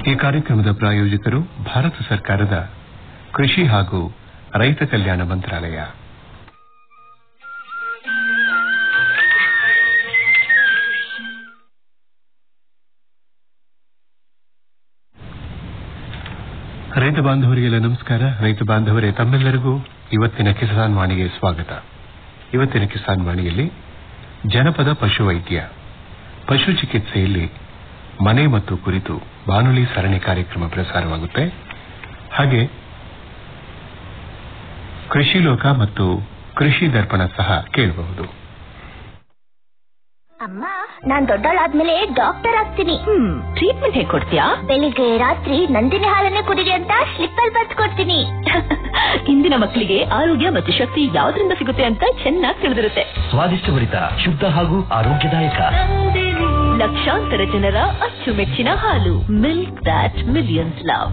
ಈ ಕಾರ್ಯಕ್ರಮದ ಪ್ರಾಯೋಜಕರು ಭಾರತ ಸರ್ಕಾರದ ಕೃಷಿ ಹಾಗೂ ರೈತ ಕಲ್ಯಾಣ ಮಂತ್ರಾಲಯ ರೈತ ಬಾಂಧವರಿಗೆಲ್ಲ ನಮಸ್ಕಾರ ರೈತ ಬಾಂಧವರೇ ತಮ್ಮೆಲ್ಲರಿಗೂ ಇವತ್ತಿನ ಕಿಸಾನ್ ವಾಣಿಗೆ ಸ್ವಾಗತ ಇವತ್ತಿನ ಕಿಸಾನ್ ವಾಣಿಯಲ್ಲಿ ಜನಪದ ಪಶುವೈದ್ಯ ಪಶು ಚಿಕಿತ್ಸೆಯಲ್ಲಿ ಮನೆ ಮತ್ತು ಕುರಿತು ಬಾನುಲಿ ಸರಣಿ ಕಾರ್ಯಕ್ರಮ ಪ್ರಸಾರವಾಗುತ್ತೆ ಹಾಗೆ ಕೃಷಿ ಲೋಕ ಮತ್ತು ಕೃಷಿ ದರ್ಪಣ ಸಹ ಕೇಳಬಹುದು ಅಮ್ಮ ನಾನ್ ದೊಡ್ಡವಳಾದ್ಮೇಲೆ ಡಾಕ್ಟರ್ ಆಗ್ತೀನಿ ಹ್ಮ್ ಟ್ರೀಟ್ಮೆಂಟ್ ಹೇಗ್ ಕೊಡ್ತೀಯಾ ಬೆಳಿಗ್ಗೆ ರಾತ್ರಿ ನಂದಿನಿ ಹಾಲನ್ನೇ ಕುಡಿರಿ ಅಂತ ಸ್ಲಿಪ್ ಅಲ್ಲಿ ಬರ್ದ್ ಕೊಡ್ತೀನಿ ಇಂದಿನ ಮಕ್ಕಳಿಗೆ ಆರೋಗ್ಯ ಮತ್ತು ಶಕ್ತಿ ಯಾವ್ದ್ರಿಂದ ಸಿಗುತ್ತೆ ಅಂತ ಚೆನ್ನಾಗಿ ತಿಳಿದಿರುತ್ತೆ ಸ್ವಾದಿಷ್ಟಭರಿತ ಶುದ್ಧ ಹಾಗೂ ಆರೋಗ್ಯದಾಯಕ ಲಕ್ಷಾಂತರ ಜನರ ಅಚ್ಚುಮೆಚ್ಚಿನ ಹಾಲು ಮಿಲ್ಕ್ ದಾಟ್ ಮಿಲಿಯನ್ಸ್ ಲವ್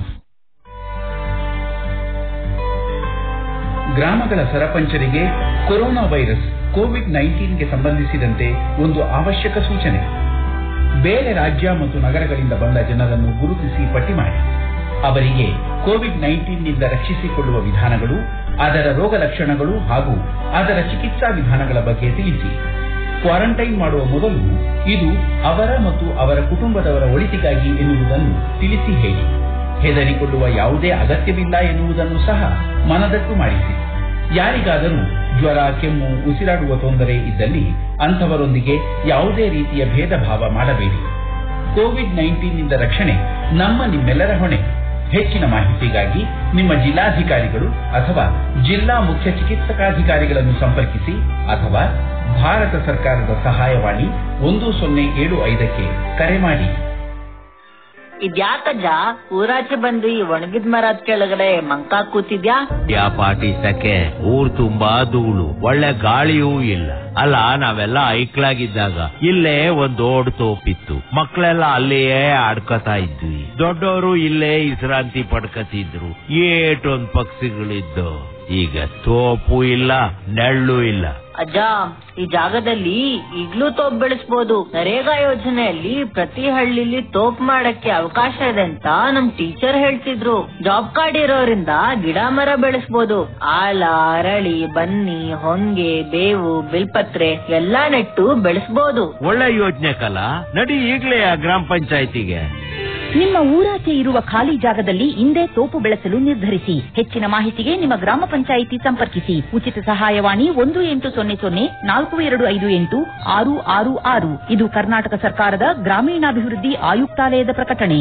ಗ್ರಾಮಗಳ ಸರಪಂಚರಿಗೆ ಕೊರೋನಾ ವೈರಸ್ ಕೋವಿಡ್ ನೈನ್ಟೀನ್ಗೆ ಸಂಬಂಧಿಸಿದಂತೆ ಒಂದು ಅವಶ್ಯಕ ಸೂಚನೆ ಬೇರೆ ರಾಜ್ಯ ಮತ್ತು ನಗರಗಳಿಂದ ಬಂದ ಜನರನ್ನು ಗುರುತಿಸಿ ಪಟ್ಟಿ ಮಾಡಿ ಅವರಿಗೆ ಕೋವಿಡ್ ನೈನ್ಟೀನ್ನಿಂದ ರಕ್ಷಿಸಿಕೊಳ್ಳುವ ವಿಧಾನಗಳು ಅದರ ರೋಗ ಲಕ್ಷಣಗಳು ಹಾಗೂ ಅದರ ಚಿಕಿತ್ಸಾ ವಿಧಾನಗಳ ಬಗ್ಗೆ ತಿಳಿಸಿ ಕ್ವಾರಂಟೈನ್ ಮಾಡುವ ಮೊದಲು ಇದು ಅವರ ಮತ್ತು ಅವರ ಕುಟುಂಬದವರ ಒಳಿತಿಗಾಗಿ ಎನ್ನುವುದನ್ನು ತಿಳಿಸಿ ಹೇಳಿ ಹೆದರಿಕೊಳ್ಳುವ ಯಾವುದೇ ಅಗತ್ಯವಿಲ್ಲ ಎನ್ನುವುದನ್ನು ಸಹ ಮನದಟ್ಟು ಮಾಡಿಸಿ ಯಾರಿಗಾದರೂ ಜ್ವರ ಕೆಮ್ಮು ಉಸಿರಾಡುವ ತೊಂದರೆ ಇದ್ದಲ್ಲಿ ಅಂಥವರೊಂದಿಗೆ ಯಾವುದೇ ರೀತಿಯ ಭೇದ ಭಾವ ಮಾಡಬೇಡಿ ಕೋವಿಡ್ ನೈನ್ಟೀನ್ನಿಂದ ರಕ್ಷಣೆ ನಮ್ಮ ನಿಮ್ಮೆಲ್ಲರ ಹೊಣೆ ಹೆಚ್ಚಿನ ಮಾಹಿತಿಗಾಗಿ ನಿಮ್ಮ ಜಿಲ್ಲಾಧಿಕಾರಿಗಳು ಅಥವಾ ಜಿಲ್ಲಾ ಮುಖ್ಯ ಚಿಕಿತ್ಸಕಾಧಿಕಾರಿಗಳನ್ನು ಸಂಪರ್ಕಿಸಿ ಅಥವಾ ಭಾರತ ಸರ್ಕಾರದ ಸಹಾಯವಾಣಿ ಒಂದು ಸೊನ್ನೆ ಏಳು ಐದಕ್ಕೆ ಕರೆ ಮಾಡಿ ಇದ್ಯಾಕಜ್ಜ ಊರಾಚೆ ಬಂದು ಈ ಒಣಗಿದ ಮರದ ಕೆಳಗಡೆ ಮಂಕ ಕೂತಿದ್ಯಾ ಯಾ ಪಾಟಿ ಸಕೆ ಊರ್ ತುಂಬಾ ಧೂಳು ಒಳ್ಳೆ ಗಾಳಿಯೂ ಇಲ್ಲ ಅಲ್ಲ ನಾವೆಲ್ಲ ಐಕ್ಲಾಗಿದ್ದಾಗ ಇಲ್ಲೇ ಒಂದ್ ದೊಡ್ಡ ತೋಪಿತ್ತು ಮಕ್ಳೆಲ್ಲ ಅಲ್ಲಿಯೇ ಆಡ್ಕೊತಾ ಇದ್ವಿ ದೊಡ್ಡವರು ಇಲ್ಲೇ ವಿಶ್ರಾಂತಿ ಪಡ್ಕತಿದ್ರು ಏಟೊಂದ್ ಪಕ್ಷಿಗಳಿದ್ದು ಈಗ ತೋಪು ಇಲ್ಲ ನೆಳ್ಳು ಇಲ್ಲ ಅಜ್ಜ ಈ ಜಾಗದಲ್ಲಿ ಈಗ್ಲೂ ತೋಪ್ ಬೆಳೆಸ್ಬೋದು ನರೇಗಾ ಯೋಜನೆಯಲ್ಲಿ ಪ್ರತಿ ಹಳ್ಳಿಲಿ ತೋಪ್ ಮಾಡಕ್ಕೆ ಅವಕಾಶ ಇದೆ ಅಂತ ನಮ್ ಟೀಚರ್ ಹೇಳ್ತಿದ್ರು ಜಾಬ್ ಕಾರ್ಡ್ ಇರೋರಿಂದ ಗಿಡ ಮರ ಬೆಳೆಸ್ಬೋದು ಆಲ ಅರಳಿ ಬನ್ನಿ ಹೊಂಗೆ ಬೇವು ಬಿಲ್ಪತ್ರೆ ಎಲ್ಲಾ ನೆಟ್ಟು ಬೆಳೆಸ್ಬೋದು ಒಳ್ಳೆ ಯೋಜನೆ ಕಲ ನಡಿ ಈಗ್ಲೇ ಆ ಗ್ರಾಮ ಪಂಚಾಯತಿಗೆ ನಿಮ್ಮ ಊರಾಚೆ ಇರುವ ಖಾಲಿ ಜಾಗದಲ್ಲಿ ಇಂದೇ ತೋಪು ಬೆಳೆಸಲು ನಿರ್ಧರಿಸಿ ಹೆಚ್ಚಿನ ಮಾಹಿತಿಗೆ ನಿಮ್ಮ ಗ್ರಾಮ ಪಂಚಾಯಿತಿ ಸಂಪರ್ಕಿಸಿ ಉಚಿತ ಸಹಾಯವಾಣಿ ಒಂದು ಎಂಟು ಸೊನ್ನೆ ಸೊನ್ನೆ ನಾಲ್ಕು ಎರಡು ಐದು ಎಂಟು ಆರು ಆರು ಆರು ಇದು ಕರ್ನಾಟಕ ಸರ್ಕಾರದ ಗ್ರಾಮೀಣಾಭಿವೃದ್ಧಿ ಆಯುಕ್ತಾಲಯದ ಪ್ರಕಟಣೆ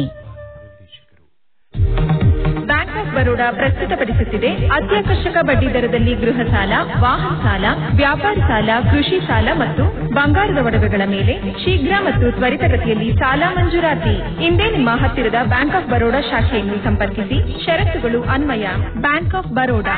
ಬ್ಯಾಂಕ್ ಆಫ್ ಬರೋಡಾ ಪ್ರಸ್ತುತಪಡಿಸುತ್ತಿದೆ ಅತ್ಯಾಕರ್ಷಕ ಬಡ್ಡಿ ದರದಲ್ಲಿ ಗೃಹ ಸಾಲ ವಾಹನ ಸಾಲ ವ್ಯಾಪಾರ ಸಾಲ ಕೃಷಿ ಸಾಲ ಮತ್ತು ಬಂಗಾರದ ಒಡವೆಗಳ ಮೇಲೆ ಶೀಘ್ರ ಮತ್ತು ತ್ವರಿತಗತಿಯಲ್ಲಿ ಸಾಲ ಮಂಜೂರಾತಿ ಇಂದೇ ನಿಮ್ಮ ಹತ್ತಿರದ ಬ್ಯಾಂಕ್ ಆಫ್ ಬರೋಡಾ ಶಾಖೆಯನ್ನು ಸಂಪರ್ಕಿಸಿ ಷರತ್ತುಗಳು ಅನ್ವಯ ಬ್ಯಾಂಕ್ ಆಫ್ ಬರೋಡಾ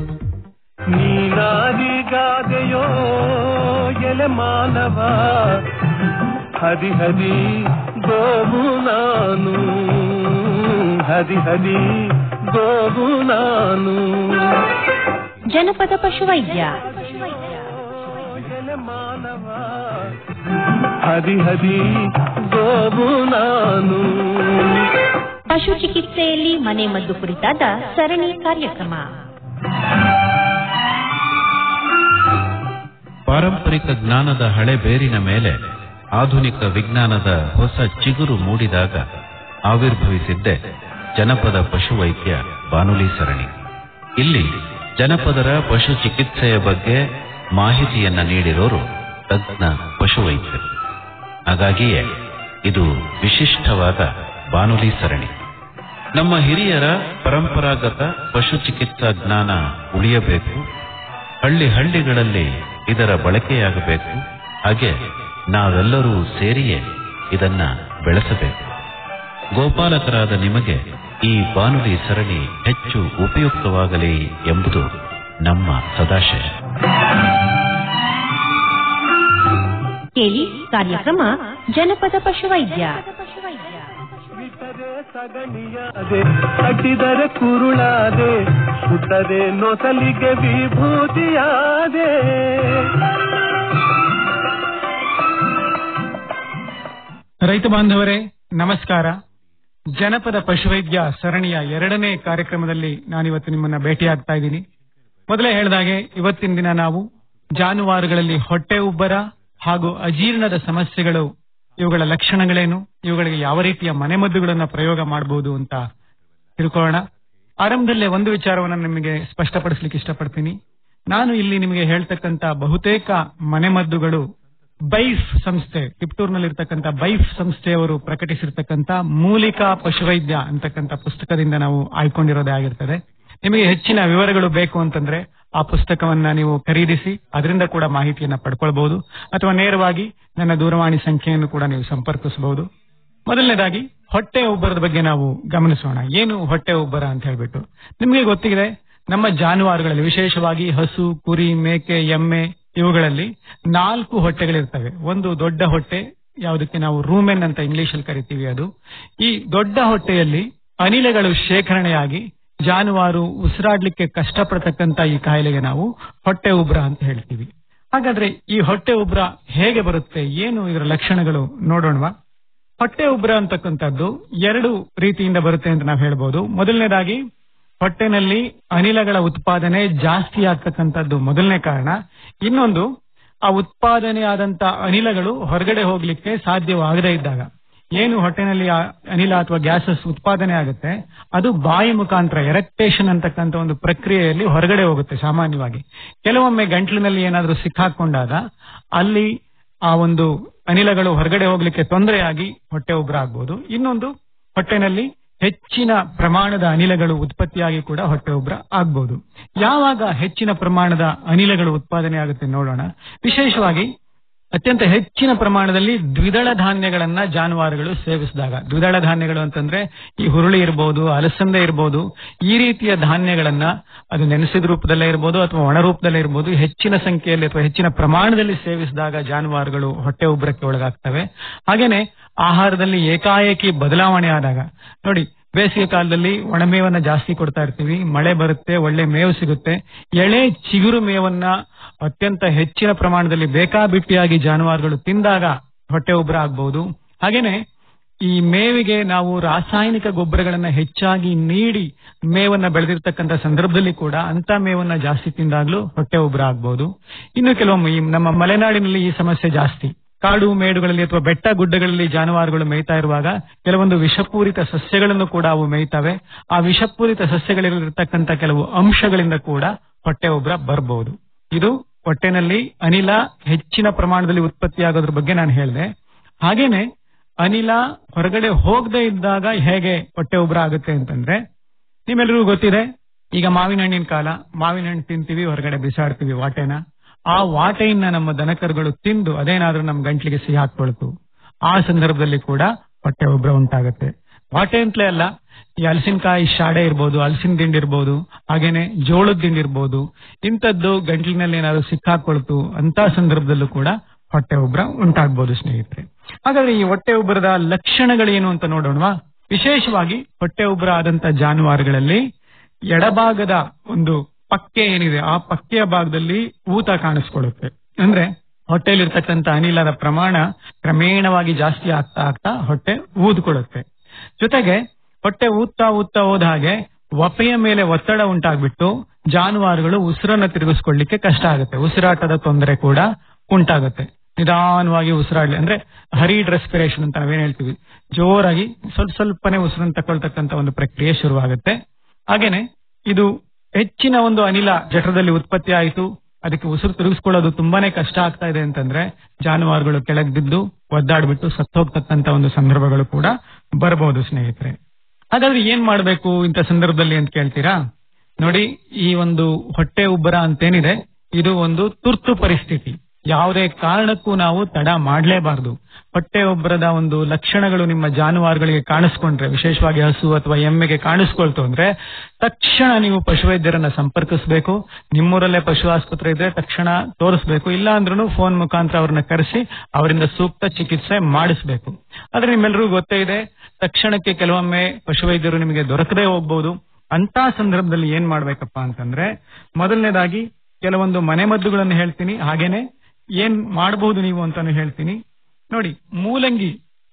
ನೀನಾದಿಗಾದೆಯೋ ಎಲೆ ಮಾನವ ಹದಿ ಹದಿ ಗೋವು ನಾನು ಹದಿ ಹದಿ ಗೋವು ನಾನು ಜನಪದ ಪಶುವೈದ್ಯ ಎಲೆ ಮಾನವ ಹದಿ ಹದಿ ಗೋವು ನಾನು ಪಶು ಚಿಕಿತ್ಸೆಯಲ್ಲಿ ಮನೆ ಮದ್ದು ಕುರಿತಾದ ಸರಣಿ ಕಾರ್ಯಕ್ರಮ ಪಾರಂಪರಿಕ ಜ್ಞಾನದ ಹಳೆ ಬೇರಿನ ಮೇಲೆ ಆಧುನಿಕ ವಿಜ್ಞಾನದ ಹೊಸ ಚಿಗುರು ಮೂಡಿದಾಗ ಆವಿರ್ಭವಿಸಿದ್ದೆ ಜನಪದ ಪಶುವೈದ್ಯ ಬಾನುಲಿ ಸರಣಿ ಇಲ್ಲಿ ಜನಪದರ ಪಶು ಚಿಕಿತ್ಸೆಯ ಬಗ್ಗೆ ಮಾಹಿತಿಯನ್ನ ನೀಡಿರೋರು ತಜ್ಞ ಪಶುವೈದ್ಯರು ಹಾಗಾಗಿಯೇ ಇದು ವಿಶಿಷ್ಟವಾದ ಬಾನುಲಿ ಸರಣಿ ನಮ್ಮ ಹಿರಿಯರ ಪರಂಪರಾಗತ ಪಶು ಚಿಕಿತ್ಸಾ ಜ್ಞಾನ ಉಳಿಯಬೇಕು ಹಳ್ಳಿ ಹಳ್ಳಿಗಳಲ್ಲಿ ಇದರ ಬಳಕೆಯಾಗಬೇಕು ಹಾಗೆ ನಾವೆಲ್ಲರೂ ಸೇರಿಯೇ ಇದನ್ನ ಬೆಳೆಸಬೇಕು ಗೋಪಾಲಕರಾದ ನಿಮಗೆ ಈ ಬಾನುಲಿ ಸರಣಿ ಹೆಚ್ಚು ಉಪಯುಕ್ತವಾಗಲಿ ಎಂಬುದು ನಮ್ಮ ಸದಾಶಯ ಕೇಳಿ ಕಾರ್ಯಕ್ರಮ ಜನಪದ ಪಶುವೈದ್ಯ ಬಿಟ್ಟರೆ ಸಗಣಿಯಾದೆ ಕಟ್ಟಿದರೆ ಕುರುಳಾದೆ ಸುಟ್ಟರೆ ನೊಸಲಿಗೆ ವಿಭೂತಿಯಾದೆ ರೈತ ಬಾಂಧವರೇ ನಮಸ್ಕಾರ ಜನಪದ ಪಶುವೈದ್ಯ ಸರಣಿಯ ಎರಡನೇ ಕಾರ್ಯಕ್ರಮದಲ್ಲಿ ನಾನಿವತ್ತು ನಿಮ್ಮನ್ನ ಭೇಟಿಯಾಗ್ತಾ ಇದ್ದೀನಿ ಮೊದಲೇ ಹೇಳಿದಾಗೆ ಇವತ್ತಿನ ದಿನ ನಾವು ಜಾನುವಾರುಗಳಲ್ಲಿ ಹೊಟ್ಟೆ ಉಬ್ಬರ ಹಾಗೂ ಅಜೀರ್ಣದ ಸಮಸ್ಯೆಗಳು ಇವುಗಳ ಲಕ್ಷಣಗಳೇನು ಇವುಗಳಿಗೆ ಯಾವ ರೀತಿಯ ಮನೆಮದ್ದುಗಳನ್ನ ಪ್ರಯೋಗ ಮಾಡಬಹುದು ಅಂತ ತಿಳ್ಕೊಳ್ಳೋಣ ಆರಂಭದಲ್ಲೇ ಒಂದು ವಿಚಾರವನ್ನು ನಿಮಗೆ ಸ್ಪಷ್ಟಪಡಿಸಲಿಕ್ಕೆ ಇಷ್ಟಪಡ್ತೀನಿ ನಾನು ಇಲ್ಲಿ ನಿಮಗೆ ಹೇಳ್ತಕ್ಕಂತ ಬಹುತೇಕ ಮನೆಮದ್ದುಗಳು ಬೈಫ್ ಸಂಸ್ಥೆ ಟಿಪ್ಟೂರ್ನಲ್ಲಿರ್ತಕ್ಕಂಥ ಬೈಫ್ ಸಂಸ್ಥೆಯವರು ಪ್ರಕಟಿಸಿರ್ತಕ್ಕಂಥ ಮೂಲಿಕಾ ಪಶುವೈದ್ಯ ಅಂತಕ್ಕಂಥ ಪುಸ್ತಕದಿಂದ ನಾವು ಆಯ್ಕೊಂಡಿರೋದೇ ಆಗಿರ್ತದೆ ನಿಮಗೆ ಹೆಚ್ಚಿನ ವಿವರಗಳು ಬೇಕು ಅಂತಂದ್ರೆ ಆ ಪುಸ್ತಕವನ್ನ ನೀವು ಖರೀದಿಸಿ ಅದರಿಂದ ಕೂಡ ಮಾಹಿತಿಯನ್ನ ಪಡ್ಕೊಳ್ಬಹುದು ಅಥವಾ ನೇರವಾಗಿ ನನ್ನ ದೂರವಾಣಿ ಸಂಖ್ಯೆಯನ್ನು ಕೂಡ ನೀವು ಸಂಪರ್ಕಿಸಬಹುದು ಮೊದಲನೇದಾಗಿ ಹೊಟ್ಟೆ ಉಬ್ಬರದ ಬಗ್ಗೆ ನಾವು ಗಮನಿಸೋಣ ಏನು ಹೊಟ್ಟೆ ಉಬ್ಬರ ಅಂತ ಹೇಳ್ಬಿಟ್ಟು ನಿಮಗೆ ಗೊತ್ತಿದೆ ನಮ್ಮ ಜಾನುವಾರುಗಳಲ್ಲಿ ವಿಶೇಷವಾಗಿ ಹಸು ಕುರಿ ಮೇಕೆ ಎಮ್ಮೆ ಇವುಗಳಲ್ಲಿ ನಾಲ್ಕು ಹೊಟ್ಟೆಗಳಿರ್ತವೆ ಒಂದು ದೊಡ್ಡ ಹೊಟ್ಟೆ ಯಾವುದಕ್ಕೆ ನಾವು ರೂಮೆನ್ ಅಂತ ಇಂಗ್ಲಿಷ್ ಅಲ್ಲಿ ಕರಿತೀವಿ ಅದು ಈ ದೊಡ್ಡ ಹೊಟ್ಟೆಯಲ್ಲಿ ಅನಿಲಗಳು ಶೇಖರಣೆಯಾಗಿ ಜಾನುವಾರು ಉಸಿರಾಡ್ಲಿಕ್ಕೆ ಕಷ್ಟಪಡ್ತಕ್ಕಂತ ಈ ಕಾಯಿಲೆಗೆ ನಾವು ಹೊಟ್ಟೆ ಉಬ್ರ ಅಂತ ಹೇಳ್ತೀವಿ ಹಾಗಾದ್ರೆ ಈ ಹೊಟ್ಟೆ ಉಬ್ರ ಹೇಗೆ ಬರುತ್ತೆ ಏನು ಇದರ ಲಕ್ಷಣಗಳು ನೋಡೋಣವಾ ಹೊಟ್ಟೆ ಉಬ್ರ ಅಂತಕ್ಕಂಥದ್ದು ಎರಡು ರೀತಿಯಿಂದ ಬರುತ್ತೆ ಅಂತ ನಾವು ಹೇಳ್ಬೋದು ಮೊದಲನೇದಾಗಿ ಹೊಟ್ಟೆನಲ್ಲಿ ಅನಿಲಗಳ ಉತ್ಪಾದನೆ ಜಾಸ್ತಿ ಆಗ್ತಕ್ಕಂಥದ್ದು ಮೊದಲನೇ ಕಾರಣ ಇನ್ನೊಂದು ಆ ಉತ್ಪಾದನೆ ಆದಂತ ಅನಿಲಗಳು ಹೊರಗಡೆ ಹೋಗ್ಲಿಕ್ಕೆ ಸಾಧ್ಯವಾಗದೇ ಇದ್ದಾಗ ಏನು ಹೊಟ್ಟೆನಲ್ಲಿ ಆ ಅನಿಲ ಅಥವಾ ಗ್ಯಾಸಸ್ ಉತ್ಪಾದನೆ ಆಗುತ್ತೆ ಅದು ಬಾಯಿ ಮುಖಾಂತರ ಎರೆಕ್ಟೇಷನ್ ಅಂತಕ್ಕಂಥ ಒಂದು ಪ್ರಕ್ರಿಯೆಯಲ್ಲಿ ಹೊರಗಡೆ ಹೋಗುತ್ತೆ ಸಾಮಾನ್ಯವಾಗಿ ಕೆಲವೊಮ್ಮೆ ಗಂಟ್ಲಿನಲ್ಲಿ ಏನಾದ್ರೂ ಸಿಕ್ಕಾಕೊಂಡಾಗ ಅಲ್ಲಿ ಆ ಒಂದು ಅನಿಲಗಳು ಹೊರಗಡೆ ಹೋಗ್ಲಿಕ್ಕೆ ತೊಂದರೆಯಾಗಿ ಹೊಟ್ಟೆ ಉಬ್ರ ಆಗ್ಬೋದು ಇನ್ನೊಂದು ಹೊಟ್ಟೆನಲ್ಲಿ ಹೆಚ್ಚಿನ ಪ್ರಮಾಣದ ಅನಿಲಗಳು ಉತ್ಪತ್ತಿಯಾಗಿ ಕೂಡ ಹೊಟ್ಟೆ ಉಬ್ರ ಆಗ್ಬಹುದು ಯಾವಾಗ ಹೆಚ್ಚಿನ ಪ್ರಮಾಣದ ಅನಿಲಗಳು ಉತ್ಪಾದನೆ ಆಗುತ್ತೆ ನೋಡೋಣ ವಿಶೇಷವಾಗಿ ಅತ್ಯಂತ ಹೆಚ್ಚಿನ ಪ್ರಮಾಣದಲ್ಲಿ ದ್ವಿದಳ ಧಾನ್ಯಗಳನ್ನ ಜಾನುವಾರುಗಳು ಸೇವಿಸಿದಾಗ ದ್ವಿದಳ ಧಾನ್ಯಗಳು ಅಂತಂದ್ರೆ ಈ ಹುರುಳಿ ಇರಬಹುದು ಅಲಸಂದೆ ಇರಬಹುದು ಈ ರೀತಿಯ ಧಾನ್ಯಗಳನ್ನ ಅದು ನೆನೆಸಿದ ರೂಪದಲ್ಲೇ ಇರಬಹುದು ಅಥವಾ ಒಣ ರೂಪದಲ್ಲೇ ಇರಬಹುದು ಹೆಚ್ಚಿನ ಸಂಖ್ಯೆಯಲ್ಲಿ ಅಥವಾ ಹೆಚ್ಚಿನ ಪ್ರಮಾಣದಲ್ಲಿ ಸೇವಿಸಿದಾಗ ಜಾನುವಾರುಗಳು ಹೊಟ್ಟೆ ಉಬ್ಬರಕ್ಕೆ ಒಳಗಾಗ್ತವೆ ಹಾಗೇನೆ ಆಹಾರದಲ್ಲಿ ಏಕಾಏಕಿ ಬದಲಾವಣೆ ಆದಾಗ ನೋಡಿ ಬೇಸಿಗೆ ಕಾಲದಲ್ಲಿ ಒಣಮೇವನ್ನ ಜಾಸ್ತಿ ಕೊಡ್ತಾ ಇರ್ತೀವಿ ಮಳೆ ಬರುತ್ತೆ ಒಳ್ಳೆ ಮೇವು ಸಿಗುತ್ತೆ ಎಳೆ ಚಿಗುರು ಮೇವನ್ನ ಅತ್ಯಂತ ಹೆಚ್ಚಿನ ಪ್ರಮಾಣದಲ್ಲಿ ಬೇಕಾಬಿಟ್ಟಿಯಾಗಿ ಜಾನುವಾರುಗಳು ತಿಂದಾಗ ಹೊಟ್ಟೆ ಉಬ್ಬರ ಆಗ್ಬಹುದು ಹಾಗೇನೆ ಈ ಮೇವಿಗೆ ನಾವು ರಾಸಾಯನಿಕ ಗೊಬ್ಬರಗಳನ್ನ ಹೆಚ್ಚಾಗಿ ನೀಡಿ ಮೇವನ್ನ ಬೆಳೆದಿರ್ತಕ್ಕಂಥ ಸಂದರ್ಭದಲ್ಲಿ ಕೂಡ ಅಂತ ಮೇವನ್ನ ಜಾಸ್ತಿ ತಿಂದಾಗ್ಲೂ ಹೊಟ್ಟೆ ಉಬ್ಬರ ಆಗ್ಬಹುದು ಇನ್ನು ಕೆಲವೊಮ್ಮೆ ಈ ನಮ್ಮ ಮಲೆನಾಡಿನಲ್ಲಿ ಈ ಸಮಸ್ಯೆ ಜಾಸ್ತಿ ಕಾಡು ಮೇಡುಗಳಲ್ಲಿ ಅಥವಾ ಬೆಟ್ಟ ಗುಡ್ಡಗಳಲ್ಲಿ ಜಾನುವಾರುಗಳು ಮೇಯ್ತಾ ಇರುವಾಗ ಕೆಲವೊಂದು ವಿಷಪೂರಿತ ಸಸ್ಯಗಳನ್ನು ಕೂಡ ಅವು ಮೇಯ್ತವೆ ಆ ವಿಷಪೂರಿತ ಸಸ್ಯಗಳಲ್ಲಿರ್ತಕ್ಕಂಥ ಕೆಲವು ಅಂಶಗಳಿಂದ ಕೂಡ ಹೊಟ್ಟೆ ಉಬ್ಬರ ಬರಬಹುದು ಇದು ಹೊಟ್ಟೆನಲ್ಲಿ ಅನಿಲ ಹೆಚ್ಚಿನ ಪ್ರಮಾಣದಲ್ಲಿ ಉತ್ಪತ್ತಿಯಾಗೋದ್ರ ಬಗ್ಗೆ ನಾನು ಹೇಳಿದೆ ಹಾಗೇನೆ ಅನಿಲ ಹೊರಗಡೆ ಹೋಗದೆ ಇದ್ದಾಗ ಹೇಗೆ ಹೊಟ್ಟೆ ಉಬ್ಬರ ಆಗುತ್ತೆ ಅಂತಂದ್ರೆ ನಿಮ್ಮೆಲ್ಲರಿಗೂ ಗೊತ್ತಿದೆ ಈಗ ಮಾವಿನ ಹಣ್ಣಿನ ಕಾಲ ಮಾವಿನ ಹಣ್ಣು ತಿಂತೀವಿ ಹೊರಗಡೆ ಬಿಸಾಡ್ತೀವಿ ವಾಟೆನ ಆ ವಾಟೆಯನ್ನ ನಮ್ಮ ದನಕರುಗಳು ತಿಂದು ಅದೇನಾದ್ರೂ ನಮ್ಮ ಗಂಟ್ಲಿಗೆ ಸಿಹಿ ಹಾಕೊಳ್ತು ಆ ಸಂದರ್ಭದಲ್ಲಿ ಕೂಡ ಹೊಟ್ಟೆ ಉಬ್ಬರ ಉಂಟಾಗುತ್ತೆ ವಾಟೆ ಅಂತಲೇ ಅಲ್ಲ ಈ ಹಲಸಿನಕಾಯಿ ಶಾಡೆ ಇರ್ಬೋದು ಹಲಸಿನ ದಿಂಡಿ ಇರ್ಬೋದು ಹಾಗೇನೆ ಜೋಳದ ದಿಂಡಿ ಇರ್ಬೋದು ಇಂಥದ್ದು ಗಂಟ್ಲಿನಲ್ಲಿ ಏನಾದ್ರು ಸಿಕ್ಕಾಕೊಳ್ತು ಅಂತ ಸಂದರ್ಭದಲ್ಲೂ ಕೂಡ ಹೊಟ್ಟೆ ಉಬ್ಬರ ಉಂಟಾಗ್ಬೋದು ಸ್ನೇಹಿತರೆ ಹಾಗಾದ್ರೆ ಈ ಹೊಟ್ಟೆ ಉಬ್ಬರದ ಲಕ್ಷಣಗಳೇನು ಅಂತ ನೋಡೋಣವಾ ವಿಶೇಷವಾಗಿ ಹೊಟ್ಟೆ ಉಬ್ಬರ ಆದಂತ ಜಾನುವಾರುಗಳಲ್ಲಿ ಎಡಭಾಗದ ಒಂದು ಪಕ್ಕೆ ಏನಿದೆ ಆ ಪಕ್ಕೆಯ ಭಾಗದಲ್ಲಿ ಊತ ಕಾಣಿಸ್ಕೊಳ್ಳುತ್ತೆ ಅಂದ್ರೆ ಹೊಟ್ಟೆಯಲ್ಲಿರ್ತಕ್ಕಂಥ ಅನಿಲದ ಪ್ರಮಾಣ ಕ್ರಮೇಣವಾಗಿ ಜಾಸ್ತಿ ಆಗ್ತಾ ಆಗ್ತಾ ಹೊಟ್ಟೆ ಊದ್ಕೊಳ್ಳುತ್ತೆ ಜೊತೆಗೆ ಹೊಟ್ಟೆ ಊದ್ತಾ ಊದ್ತಾ ಹೋದ ಹಾಗೆ ವಪೆಯ ಮೇಲೆ ಒತ್ತಡ ಉಂಟಾಗ್ಬಿಟ್ಟು ಜಾನುವಾರುಗಳು ಉಸಿರನ್ನ ತಿರುಗಿಸ್ಕೊಳ್ಳಿಕ್ಕೆ ಕಷ್ಟ ಆಗುತ್ತೆ ಉಸಿರಾಟದ ತೊಂದರೆ ಕೂಡ ಉಂಟಾಗುತ್ತೆ ನಿಧಾನವಾಗಿ ಉಸಿರಾಡ್ಲಿ ಅಂದ್ರೆ ಹರಿಡ್ ರೆಸ್ಪಿರೇಷನ್ ಅಂತ ನಾವೇನ್ ಹೇಳ್ತೀವಿ ಜೋರಾಗಿ ಸ್ವಲ್ಪ ಸ್ವಲ್ಪನೇ ಉಸಿರನ್ನು ತಕೊಳ್ತಕ್ಕಂತ ಒಂದು ಪ್ರಕ್ರಿಯೆ ಶುರುವಾಗುತ್ತೆ ಹಾಗೇನೆ ಇದು ಹೆಚ್ಚಿನ ಒಂದು ಅನಿಲ ಜಠರದಲ್ಲಿ ಉತ್ಪತ್ತಿ ಆಯಿತು ಅದಕ್ಕೆ ಉಸಿರು ತಿರುಗಿಸ್ಕೊಳ್ಳೋದು ತುಂಬಾನೇ ಕಷ್ಟ ಆಗ್ತಾ ಇದೆ ಅಂತಂದ್ರೆ ಜಾನುವಾರುಗಳು ಕೆಳಗ್ ಬಿದ್ದು ಒದ್ದಾಡ್ಬಿಟ್ಟು ಸತ್ತೋಗ್ತಕ್ಕಂತ ಒಂದು ಸಂದರ್ಭಗಳು ಕೂಡ ಬರಬಹುದು ಸ್ನೇಹಿತರೆ ಹಾಗಾದ್ರೆ ಏನ್ ಮಾಡ್ಬೇಕು ಇಂಥ ಸಂದರ್ಭದಲ್ಲಿ ಅಂತ ಕೇಳ್ತೀರಾ ನೋಡಿ ಈ ಒಂದು ಹೊಟ್ಟೆ ಉಬ್ಬರ ಅಂತೇನಿದೆ ಇದು ಒಂದು ತುರ್ತು ಪರಿಸ್ಥಿತಿ ಯಾವುದೇ ಕಾರಣಕ್ಕೂ ನಾವು ತಡ ಮಾಡಲೇಬಾರದು ಹೊಟ್ಟೆ ಒಬ್ಬರದ ಒಂದು ಲಕ್ಷಣಗಳು ನಿಮ್ಮ ಜಾನುವಾರುಗಳಿಗೆ ಕಾಣಿಸ್ಕೊಂಡ್ರೆ ವಿಶೇಷವಾಗಿ ಹಸು ಅಥವಾ ಎಮ್ಮೆಗೆ ಕಾಣಿಸ್ಕೊಳ್ತು ಅಂದ್ರೆ ತಕ್ಷಣ ನೀವು ಪಶುವೈದ್ಯರನ್ನ ಸಂಪರ್ಕಿಸಬೇಕು ನಿಮ್ಮೂರಲ್ಲೇ ಪಶು ಆಸ್ಪತ್ರೆ ಇದ್ರೆ ತಕ್ಷಣ ತೋರಿಸ್ಬೇಕು ಇಲ್ಲ ಅಂದ್ರೂ ಫೋನ್ ಮುಖಾಂತರ ಅವ್ರನ್ನ ಕರೆಸಿ ಅವರಿಂದ ಸೂಕ್ತ ಚಿಕಿತ್ಸೆ ಮಾಡಿಸ್ಬೇಕು ಆದ್ರೆ ನಿಮ್ಮೆಲ್ಲರಿಗೂ ಗೊತ್ತೇ ಇದೆ ತಕ್ಷಣಕ್ಕೆ ಕೆಲವೊಮ್ಮೆ ಪಶುವೈದ್ಯರು ನಿಮಗೆ ದೊರಕದೇ ಹೋಗ್ಬಹುದು ಅಂತ ಸಂದರ್ಭದಲ್ಲಿ ಏನ್ ಮಾಡ್ಬೇಕಪ್ಪ ಅಂತಂದ್ರೆ ಮೊದಲನೇದಾಗಿ ಕೆಲವೊಂದು ಮನೆಮದ್ದುಗಳನ್ನು ಹೇಳ್ತೀನಿ ಹಾಗೇನೆ ಏನ್ ಮಾಡಬಹುದು ನೀವು ಅಂತಾನು ಹೇಳ್ತೀನಿ ನೋಡಿ ಮೂಲಂಗಿ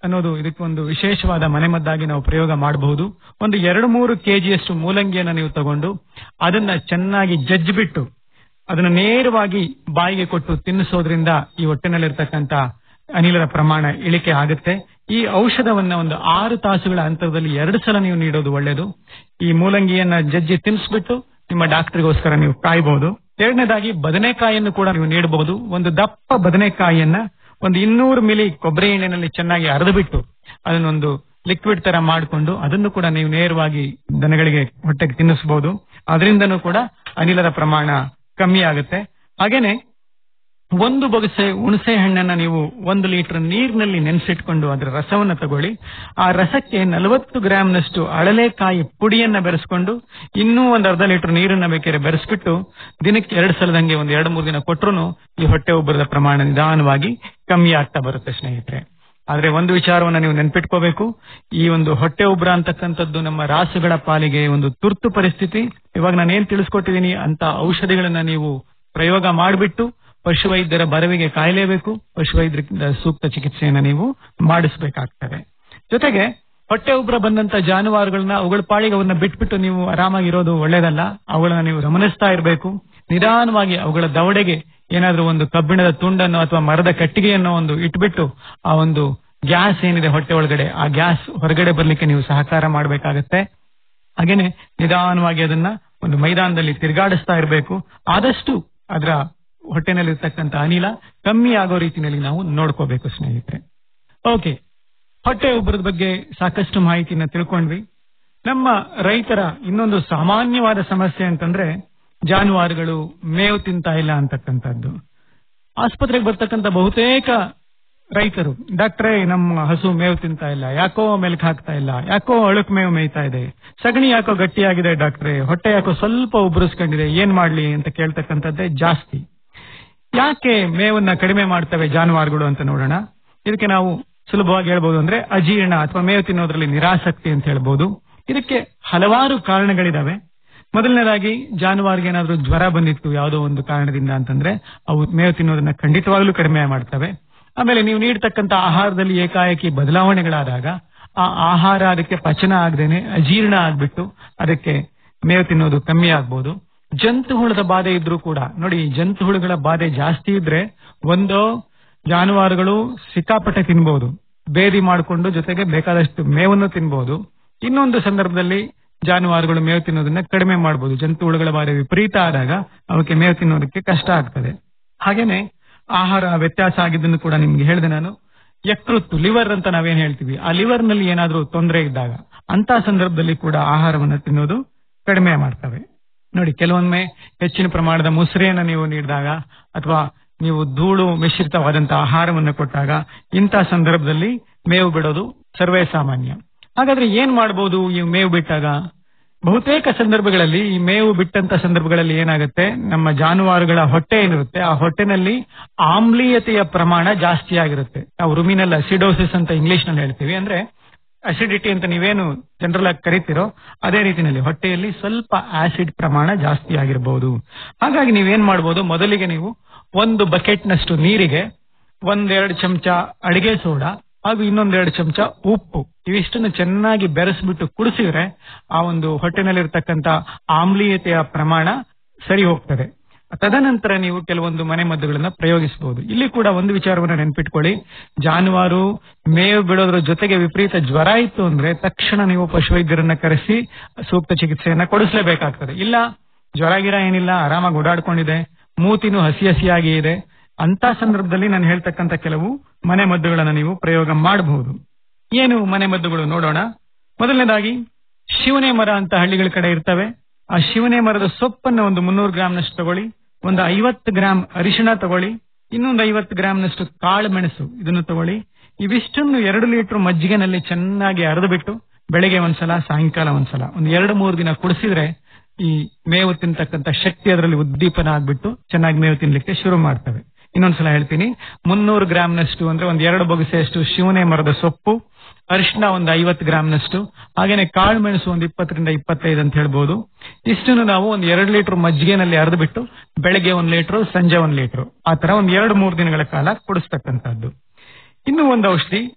ಅನ್ನೋದು ಇದಕ್ಕೆ ಒಂದು ವಿಶೇಷವಾದ ಮನೆಮದ್ದಾಗಿ ನಾವು ಪ್ರಯೋಗ ಮಾಡಬಹುದು ಒಂದು ಎರಡು ಮೂರು ಕೆಜಿಯಷ್ಟು ಮೂಲಂಗಿಯನ್ನ ನೀವು ತಗೊಂಡು ಅದನ್ನ ಚೆನ್ನಾಗಿ ಜಜ್ಜಿಬಿಟ್ಟು ಅದನ್ನ ನೇರವಾಗಿ ಬಾಯಿಗೆ ಕೊಟ್ಟು ತಿನ್ನಿಸೋದ್ರಿಂದ ಈ ಹೊಟ್ಟೆನಲ್ಲಿರ್ತಕ್ಕಂಥ ಅನಿಲದ ಪ್ರಮಾಣ ಇಳಿಕೆ ಆಗುತ್ತೆ ಈ ಔಷಧವನ್ನ ಒಂದು ಆರು ತಾಸುಗಳ ಅಂತರದಲ್ಲಿ ಎರಡು ಸಲ ನೀವು ನೀಡೋದು ಒಳ್ಳೆಯದು ಈ ಮೂಲಂಗಿಯನ್ನ ಜಜ್ಜಿ ತಿನ್ನಿಸ್ಬಿಟ್ಟು ನಿಮ್ಮ ಡಾಕ್ಟರ್ಗೋಸ್ಕರ ನೀವು ಕಾಯ್ಬಹುದು ಎರಡನೇದಾಗಿ ಬದನೆಕಾಯಿಯನ್ನು ಕೂಡ ನೀವು ನೀಡಬಹುದು ಒಂದು ದಪ್ಪ ಬದನೆಕಾಯಿಯನ್ನ ಒಂದು ಇನ್ನೂರು ಮಿಲಿ ಕೊಬ್ಬರಿ ಎಣ್ಣೆನಲ್ಲಿ ಚೆನ್ನಾಗಿ ಅರೆದುಬಿಟ್ಟು ಅದನ್ನೊಂದು ಲಿಕ್ವಿಡ್ ತರ ಮಾಡಿಕೊಂಡು ಅದನ್ನು ಕೂಡ ನೀವು ನೇರವಾಗಿ ದನಗಳಿಗೆ ಹೊಟ್ಟೆಗೆ ತಿನ್ನಿಸಬಹುದು ಅದರಿಂದನೂ ಕೂಡ ಅನಿಲದ ಪ್ರಮಾಣ ಕಮ್ಮಿ ಆಗುತ್ತೆ ಹಾಗೇನೆ ಒಂದು ಬೊಗಸೆ ಹುಣಸೆ ಹಣ್ಣನ್ನ ನೀವು ಒಂದು ಲೀಟರ್ ನೀರಿನಲ್ಲಿ ನೆನೆಸಿಟ್ಕೊಂಡು ಅದರ ರಸವನ್ನ ತಗೊಳ್ಳಿ ಆ ರಸಕ್ಕೆ ನಲವತ್ತು ಗ್ರಾಂನಷ್ಟು ಅಳಲೆಕಾಯಿ ಪುಡಿಯನ್ನ ಬೆರೆಸ್ಕೊಂಡು ಇನ್ನೂ ಒಂದು ಅರ್ಧ ಲೀಟರ್ ನೀರನ್ನ ಬೇಕಾದ್ರೆ ಬೆರೆಸ್ಬಿಟ್ಟು ದಿನಕ್ಕೆ ಎರಡು ಸಲದಂಗೆ ಒಂದು ಎರಡು ಮೂರು ದಿನ ಕೊಟ್ರು ಈ ಹೊಟ್ಟೆ ಉಬ್ಬರದ ಪ್ರಮಾಣ ನಿಧಾನವಾಗಿ ಕಮ್ಮಿ ಆಗ್ತಾ ಬರುತ್ತೆ ಸ್ನೇಹಿತರೆ ಆದ್ರೆ ಒಂದು ವಿಚಾರವನ್ನ ನೀವು ನೆನ್ಪಿಟ್ಕೋಬೇಕು ಈ ಒಂದು ಹೊಟ್ಟೆ ಉಬ್ರ ಅಂತಕ್ಕಂಥದ್ದು ನಮ್ಮ ರಾಸುಗಳ ಪಾಲಿಗೆ ಒಂದು ತುರ್ತು ಪರಿಸ್ಥಿತಿ ಇವಾಗ ನಾನು ಏನ್ ತಿಳಿಸ್ಕೊಟ್ಟಿದ್ದೀನಿ ಅಂತ ಔಷಧಿಗಳನ್ನ ನೀವು ಪ್ರಯೋಗ ಮಾಡಿಬಿಟ್ಟು ಪಶುವೈದ್ಯರ ಬರವಿಗೆ ಕಾಯಲೇಬೇಕು ಪಶುವೈದ್ಯರಿಂದ ಸೂಕ್ತ ಚಿಕಿತ್ಸೆಯನ್ನ ನೀವು ಮಾಡಿಸಬೇಕಾಗ್ತದೆ ಜೊತೆಗೆ ಹೊಟ್ಟೆ ಉಬ್ರ ಬಂದಂತ ಜಾನುವಾರುಗಳನ್ನ ಅವುಗಳ ಪಾಳಿಗೆ ಅವನ್ನ ಬಿಟ್ಬಿಟ್ಟು ನೀವು ಆರಾಮಾಗಿರೋದು ಒಳ್ಳೇದಲ್ಲ ಅವುಗಳನ್ನ ನೀವು ಗಮನಿಸ್ತಾ ಇರಬೇಕು ನಿಧಾನವಾಗಿ ಅವುಗಳ ದವಡೆಗೆ ಏನಾದ್ರೂ ಒಂದು ಕಬ್ಬಿಣದ ತುಂಡನ್ನು ಅಥವಾ ಮರದ ಕಟ್ಟಿಗೆಯನ್ನು ಒಂದು ಇಟ್ಬಿಟ್ಟು ಆ ಒಂದು ಗ್ಯಾಸ್ ಏನಿದೆ ಹೊಟ್ಟೆ ಒಳಗಡೆ ಆ ಗ್ಯಾಸ್ ಹೊರಗಡೆ ಬರ್ಲಿಕ್ಕೆ ನೀವು ಸಹಕಾರ ಮಾಡಬೇಕಾಗತ್ತೆ ಹಾಗೇನೆ ನಿಧಾನವಾಗಿ ಅದನ್ನ ಒಂದು ಮೈದಾನದಲ್ಲಿ ತಿರುಗಾಡಿಸ್ತಾ ಇರಬೇಕು ಆದಷ್ಟು ಅದರ ಹೊಟ್ಟೆನಲ್ಲಿರ್ತಕ್ಕಂಥ ಅನಿಲ ಕಮ್ಮಿ ಆಗೋ ರೀತಿಯಲ್ಲಿ ನಾವು ನೋಡ್ಕೋಬೇಕು ಸ್ನೇಹಿತರೆ ಓಕೆ ಹೊಟ್ಟೆ ಉಬ್ಬರದ ಬಗ್ಗೆ ಸಾಕಷ್ಟು ಮಾಹಿತಿನ ತಿಳ್ಕೊಂಡ್ವಿ ನಮ್ಮ ರೈತರ ಇನ್ನೊಂದು ಸಾಮಾನ್ಯವಾದ ಸಮಸ್ಯೆ ಅಂತಂದ್ರೆ ಜಾನುವಾರುಗಳು ಮೇವು ತಿಂತಾ ಇಲ್ಲ ಅಂತಕ್ಕಂಥದ್ದು ಆಸ್ಪತ್ರೆಗೆ ಬರ್ತಕ್ಕಂಥ ಬಹುತೇಕ ರೈತರು ಡಾಕ್ಟ್ರೇ ನಮ್ಮ ಹಸು ಮೇವು ತಿಂತಾ ಇಲ್ಲ ಯಾಕೋ ಮೆಲ್ಕ್ ಹಾಕ್ತಾ ಇಲ್ಲ ಯಾಕೋ ಅಳುಕ್ ಮೇವು ಮೇಯ್ತಾ ಇದೆ ಸಗಣಿ ಯಾಕೋ ಗಟ್ಟಿಯಾಗಿದೆ ಡಾಕ್ಟ್ರೇ ಹೊಟ್ಟೆ ಯಾಕೋ ಸ್ವಲ್ಪ ಉಬ್ಬರಿಸ್ಕೊಂಡಿದೆ ಏನ್ ಮಾಡ್ಲಿ ಅಂತ ಕೇಳ್ತಕ್ಕಂಥದ್ದೇ ಜಾಸ್ತಿ ಯಾಕೆ ಮೇವನ್ನ ಕಡಿಮೆ ಮಾಡ್ತವೆ ಜಾನುವಾರುಗಳು ಅಂತ ನೋಡೋಣ ಇದಕ್ಕೆ ನಾವು ಸುಲಭವಾಗಿ ಹೇಳ್ಬೋದು ಅಂದ್ರೆ ಅಜೀರ್ಣ ಅಥವಾ ಮೇವು ತಿನ್ನೋದ್ರಲ್ಲಿ ನಿರಾಸಕ್ತಿ ಅಂತ ಹೇಳ್ಬೋದು ಇದಕ್ಕೆ ಹಲವಾರು ಕಾರಣಗಳಿದಾವೆ ಮೊದಲನೇದಾಗಿ ಜಾನುವಾರಿಗೆ ಏನಾದ್ರೂ ಜ್ವರ ಬಂದಿತ್ತು ಯಾವುದೋ ಒಂದು ಕಾರಣದಿಂದ ಅಂತಂದ್ರೆ ಅವು ಮೇವು ತಿನ್ನೋದನ್ನ ಖಂಡಿತವಾಗ್ಲೂ ಕಡಿಮೆ ಮಾಡ್ತವೆ ಆಮೇಲೆ ನೀವು ನೀಡ್ತಕ್ಕಂತ ಆಹಾರದಲ್ಲಿ ಏಕಾಏಕಿ ಬದಲಾವಣೆಗಳಾದಾಗ ಆ ಆಹಾರ ಅದಕ್ಕೆ ಪಚನ ಆಗದೇನೆ ಅಜೀರ್ಣ ಆಗ್ಬಿಟ್ಟು ಅದಕ್ಕೆ ಮೇವು ತಿನ್ನೋದು ಕಮ್ಮಿ ಆಗ್ಬೋದು ಜಂತು ಹುಳದ ಬಾಧೆ ಇದ್ರೂ ಕೂಡ ನೋಡಿ ಜಂತು ಹುಳುಗಳ ಬಾಧೆ ಜಾಸ್ತಿ ಇದ್ರೆ ಒಂದು ಜಾನುವಾರುಗಳು ಸಿಕ್ಕಾಪಟ್ಟೆ ತಿನ್ಬಹುದು ಬೇದಿ ಮಾಡಿಕೊಂಡು ಜೊತೆಗೆ ಬೇಕಾದಷ್ಟು ಮೇವನ್ನು ತಿನ್ಬಹುದು ಇನ್ನೊಂದು ಸಂದರ್ಭದಲ್ಲಿ ಜಾನುವಾರುಗಳು ಮೇವು ತಿನ್ನೋದನ್ನ ಕಡಿಮೆ ಮಾಡಬಹುದು ಜಂತು ಹುಳುಗಳ ಬಾಧೆ ವಿಪರೀತ ಆದಾಗ ಅವಕ್ಕೆ ಮೇವು ತಿನ್ನೋದಕ್ಕೆ ಕಷ್ಟ ಆಗ್ತದೆ ಹಾಗೇನೆ ಆಹಾರ ವ್ಯತ್ಯಾಸ ಆಗಿದ್ದನ್ನು ಕೂಡ ನಿಮ್ಗೆ ಹೇಳಿದೆ ನಾನು ಯಕೃತ್ತು ಲಿವರ್ ಅಂತ ನಾವೇನ್ ಹೇಳ್ತೀವಿ ಆ ಲಿವರ್ ನಲ್ಲಿ ಏನಾದ್ರೂ ತೊಂದರೆ ಇದ್ದಾಗ ಅಂತ ಸಂದರ್ಭದಲ್ಲಿ ಕೂಡ ಆಹಾರವನ್ನು ತಿನ್ನೋದು ಕಡಿಮೆ ಮಾಡ್ತವೆ ನೋಡಿ ಕೆಲವೊಮ್ಮೆ ಹೆಚ್ಚಿನ ಪ್ರಮಾಣದ ಮುಸ್ರೆಯನ್ನು ನೀವು ನೀಡಿದಾಗ ಅಥವಾ ನೀವು ಧೂಳು ಮಿಶ್ರಿತವಾದಂತಹ ಆಹಾರವನ್ನು ಕೊಟ್ಟಾಗ ಇಂಥ ಸಂದರ್ಭದಲ್ಲಿ ಮೇವು ಬಿಡೋದು ಸರ್ವೇ ಸಾಮಾನ್ಯ ಹಾಗಾದ್ರೆ ಏನ್ ಮಾಡಬಹುದು ಈ ಮೇವು ಬಿಟ್ಟಾಗ ಬಹುತೇಕ ಸಂದರ್ಭಗಳಲ್ಲಿ ಈ ಮೇವು ಬಿಟ್ಟಂತ ಸಂದರ್ಭಗಳಲ್ಲಿ ಏನಾಗುತ್ತೆ ನಮ್ಮ ಜಾನುವಾರುಗಳ ಹೊಟ್ಟೆ ಏನಿರುತ್ತೆ ಆ ಹೊಟ್ಟೆನಲ್ಲಿ ಆಮ್ಲೀಯತೆಯ ಪ್ರಮಾಣ ಜಾಸ್ತಿ ಆಗಿರುತ್ತೆ ನಾವು ರುಮಿನಲ್ ಅಸಿಡೋಸಿಸ್ ಅಂತ ಇಂಗ್ಲಿಷ್ ನಲ್ಲಿ ಹೇಳ್ತೀವಿ ಅಂದ್ರೆ ಅಸಿಡಿಟಿ ಅಂತ ನೀವೇನು ಜನರಲ್ ಆಗಿ ಕರಿತೀರೋ ಅದೇ ರೀತಿಯಲ್ಲಿ ಹೊಟ್ಟೆಯಲ್ಲಿ ಸ್ವಲ್ಪ ಆಸಿಡ್ ಪ್ರಮಾಣ ಜಾಸ್ತಿ ಆಗಿರಬಹುದು ಹಾಗಾಗಿ ನೀವೇನ್ ಮಾಡಬಹುದು ಮೊದಲಿಗೆ ನೀವು ಒಂದು ಬಕೆಟ್ ನಷ್ಟು ನೀರಿಗೆ ಒಂದೆರಡು ಚಮಚ ಅಡಿಗೆ ಸೋಡಾ ಹಾಗೂ ಇನ್ನೊಂದೆರಡು ಚಮಚ ಉಪ್ಪು ಇವಿಷ್ಟನ್ನು ಚೆನ್ನಾಗಿ ಬೆರೆಸ್ಬಿಟ್ಟು ಕುಡಿಸಿದ್ರೆ ಆ ಒಂದು ಹೊಟ್ಟೆನಲ್ಲಿರ್ತಕ್ಕಂಥ ಆಮ್ಲೀಯತೆಯ ಪ್ರಮಾಣ ಸರಿ ಹೋಗ್ತದೆ ತದನಂತರ ನೀವು ಕೆಲವೊಂದು ಮನೆ ಮದ್ದುಗಳನ್ನ ಪ್ರಯೋಗಿಸಬಹುದು ಇಲ್ಲಿ ಕೂಡ ಒಂದು ವಿಚಾರವನ್ನ ನೆನ್ಪಿಟ್ಕೊಳ್ಳಿ ಜಾನುವಾರು ಮೇವು ಬಿಡೋದ್ರ ಜೊತೆಗೆ ವಿಪರೀತ ಜ್ವರ ಇತ್ತು ಅಂದ್ರೆ ತಕ್ಷಣ ನೀವು ಪಶುವೈದ್ಯರನ್ನ ಕರೆಸಿ ಸೂಕ್ತ ಚಿಕಿತ್ಸೆಯನ್ನ ಕೊಡಿಸಲೇಬೇಕಾಗ್ತದೆ ಇಲ್ಲ ಜ್ವರ ಗಿರ ಏನಿಲ್ಲ ಆರಾಮಾಗಿ ಓಡಾಡ್ಕೊಂಡಿದೆ ಮೂತಿನೂ ಹಸಿ ಹಸಿಯಾಗಿ ಇದೆ ಅಂತ ಸಂದರ್ಭದಲ್ಲಿ ನಾನು ಹೇಳ್ತಕ್ಕಂತ ಕೆಲವು ಮನೆ ಮದ್ದುಗಳನ್ನ ನೀವು ಪ್ರಯೋಗ ಮಾಡಬಹುದು ಏನು ಮನೆ ಮದ್ದುಗಳು ನೋಡೋಣ ಮೊದಲನೇದಾಗಿ ಶಿವನೆ ಮರ ಅಂತ ಹಳ್ಳಿಗಳ ಕಡೆ ಇರ್ತವೆ ಆ ಶಿವನೆ ಮರದ ಸೊಪ್ಪನ್ನ ಒಂದು ಮುನ್ನೂರು ಗ್ರಾಂನಷ್ಟು ತಗೊಳ್ಳಿ ಒಂದು ಐವತ್ತು ಗ್ರಾಂ ಅರಿಶಿಣ ತಗೊಳ್ಳಿ ಇನ್ನೊಂದು ಐವತ್ತು ಗ್ರಾಂನಷ್ಟು ಕಾಳು ಮೆಣಸು ಇದನ್ನು ತಗೊಳ್ಳಿ ಇವಿಷ್ಟನ್ನು ಎರಡು ಲೀಟರ್ ಮಜ್ಜಿಗೆನಲ್ಲಿ ಚೆನ್ನಾಗಿ ಅರೆದು ಬಿಟ್ಟು ಬೆಳಿಗ್ಗೆ ಒಂದ್ಸಲ ಸಾಯಂಕಾಲ ಒಂದ್ಸಲ ಒಂದು ಎರಡು ಮೂರು ದಿನ ಕುಡಿಸಿದ್ರೆ ಈ ಮೇವು ತಿಂತಕ್ಕಂತ ಶಕ್ತಿ ಅದರಲ್ಲಿ ಉದ್ದೀಪನ ಆಗ್ಬಿಟ್ಟು ಚೆನ್ನಾಗಿ ಮೇವು ತಿನ್ಲಿಕ್ಕೆ ಶುರು ಮಾಡ್ತವೆ ಇನ್ನೊಂದ್ಸಲ ಹೇಳ್ತೀನಿ ಮುನ್ನೂರು ಗ್ರಾಂನಷ್ಟು ಅಂದ್ರೆ ಒಂದ್ ಎರಡು ಬೊಗಸೆಯಷ್ಟು ಶಿವನೆ ಮರದ ಸೊಪ್ಪು ಅರಿಶಿನ ಒಂದು ಐವತ್ತು ಗ್ರಾಂನಷ್ಟು ಹಾಗೇನೆ ಕಾಳು ಮೆಣಸು ಒಂದು ಇಪ್ಪತ್ತರಿಂದ ಇಪ್ಪತ್ತೈದು ಅಂತ ಹೇಳ್ಬೋದು ಇಷ್ಟನ್ನು ನಾವು ಒಂದು ಎರಡು ಲೀಟರ್ ಮಜ್ಜಿಗೆನಲ್ಲಿ ಅರೆದು ಬಿಟ್ಟು ಬೆಳಗ್ಗೆ ಒಂದ್ ಲೀಟರ್ ಸಂಜೆ ಒಂದ್ ಲೀಟರ್ ಆ ತರ ಒಂದ್ ಎರಡು ಮೂರು ದಿನಗಳ ಕಾಲ ಕುಡಿಸ್ತಕ್ಕಂಥದ್ದು ಇನ್ನು ಒಂದು ಔಷಧಿ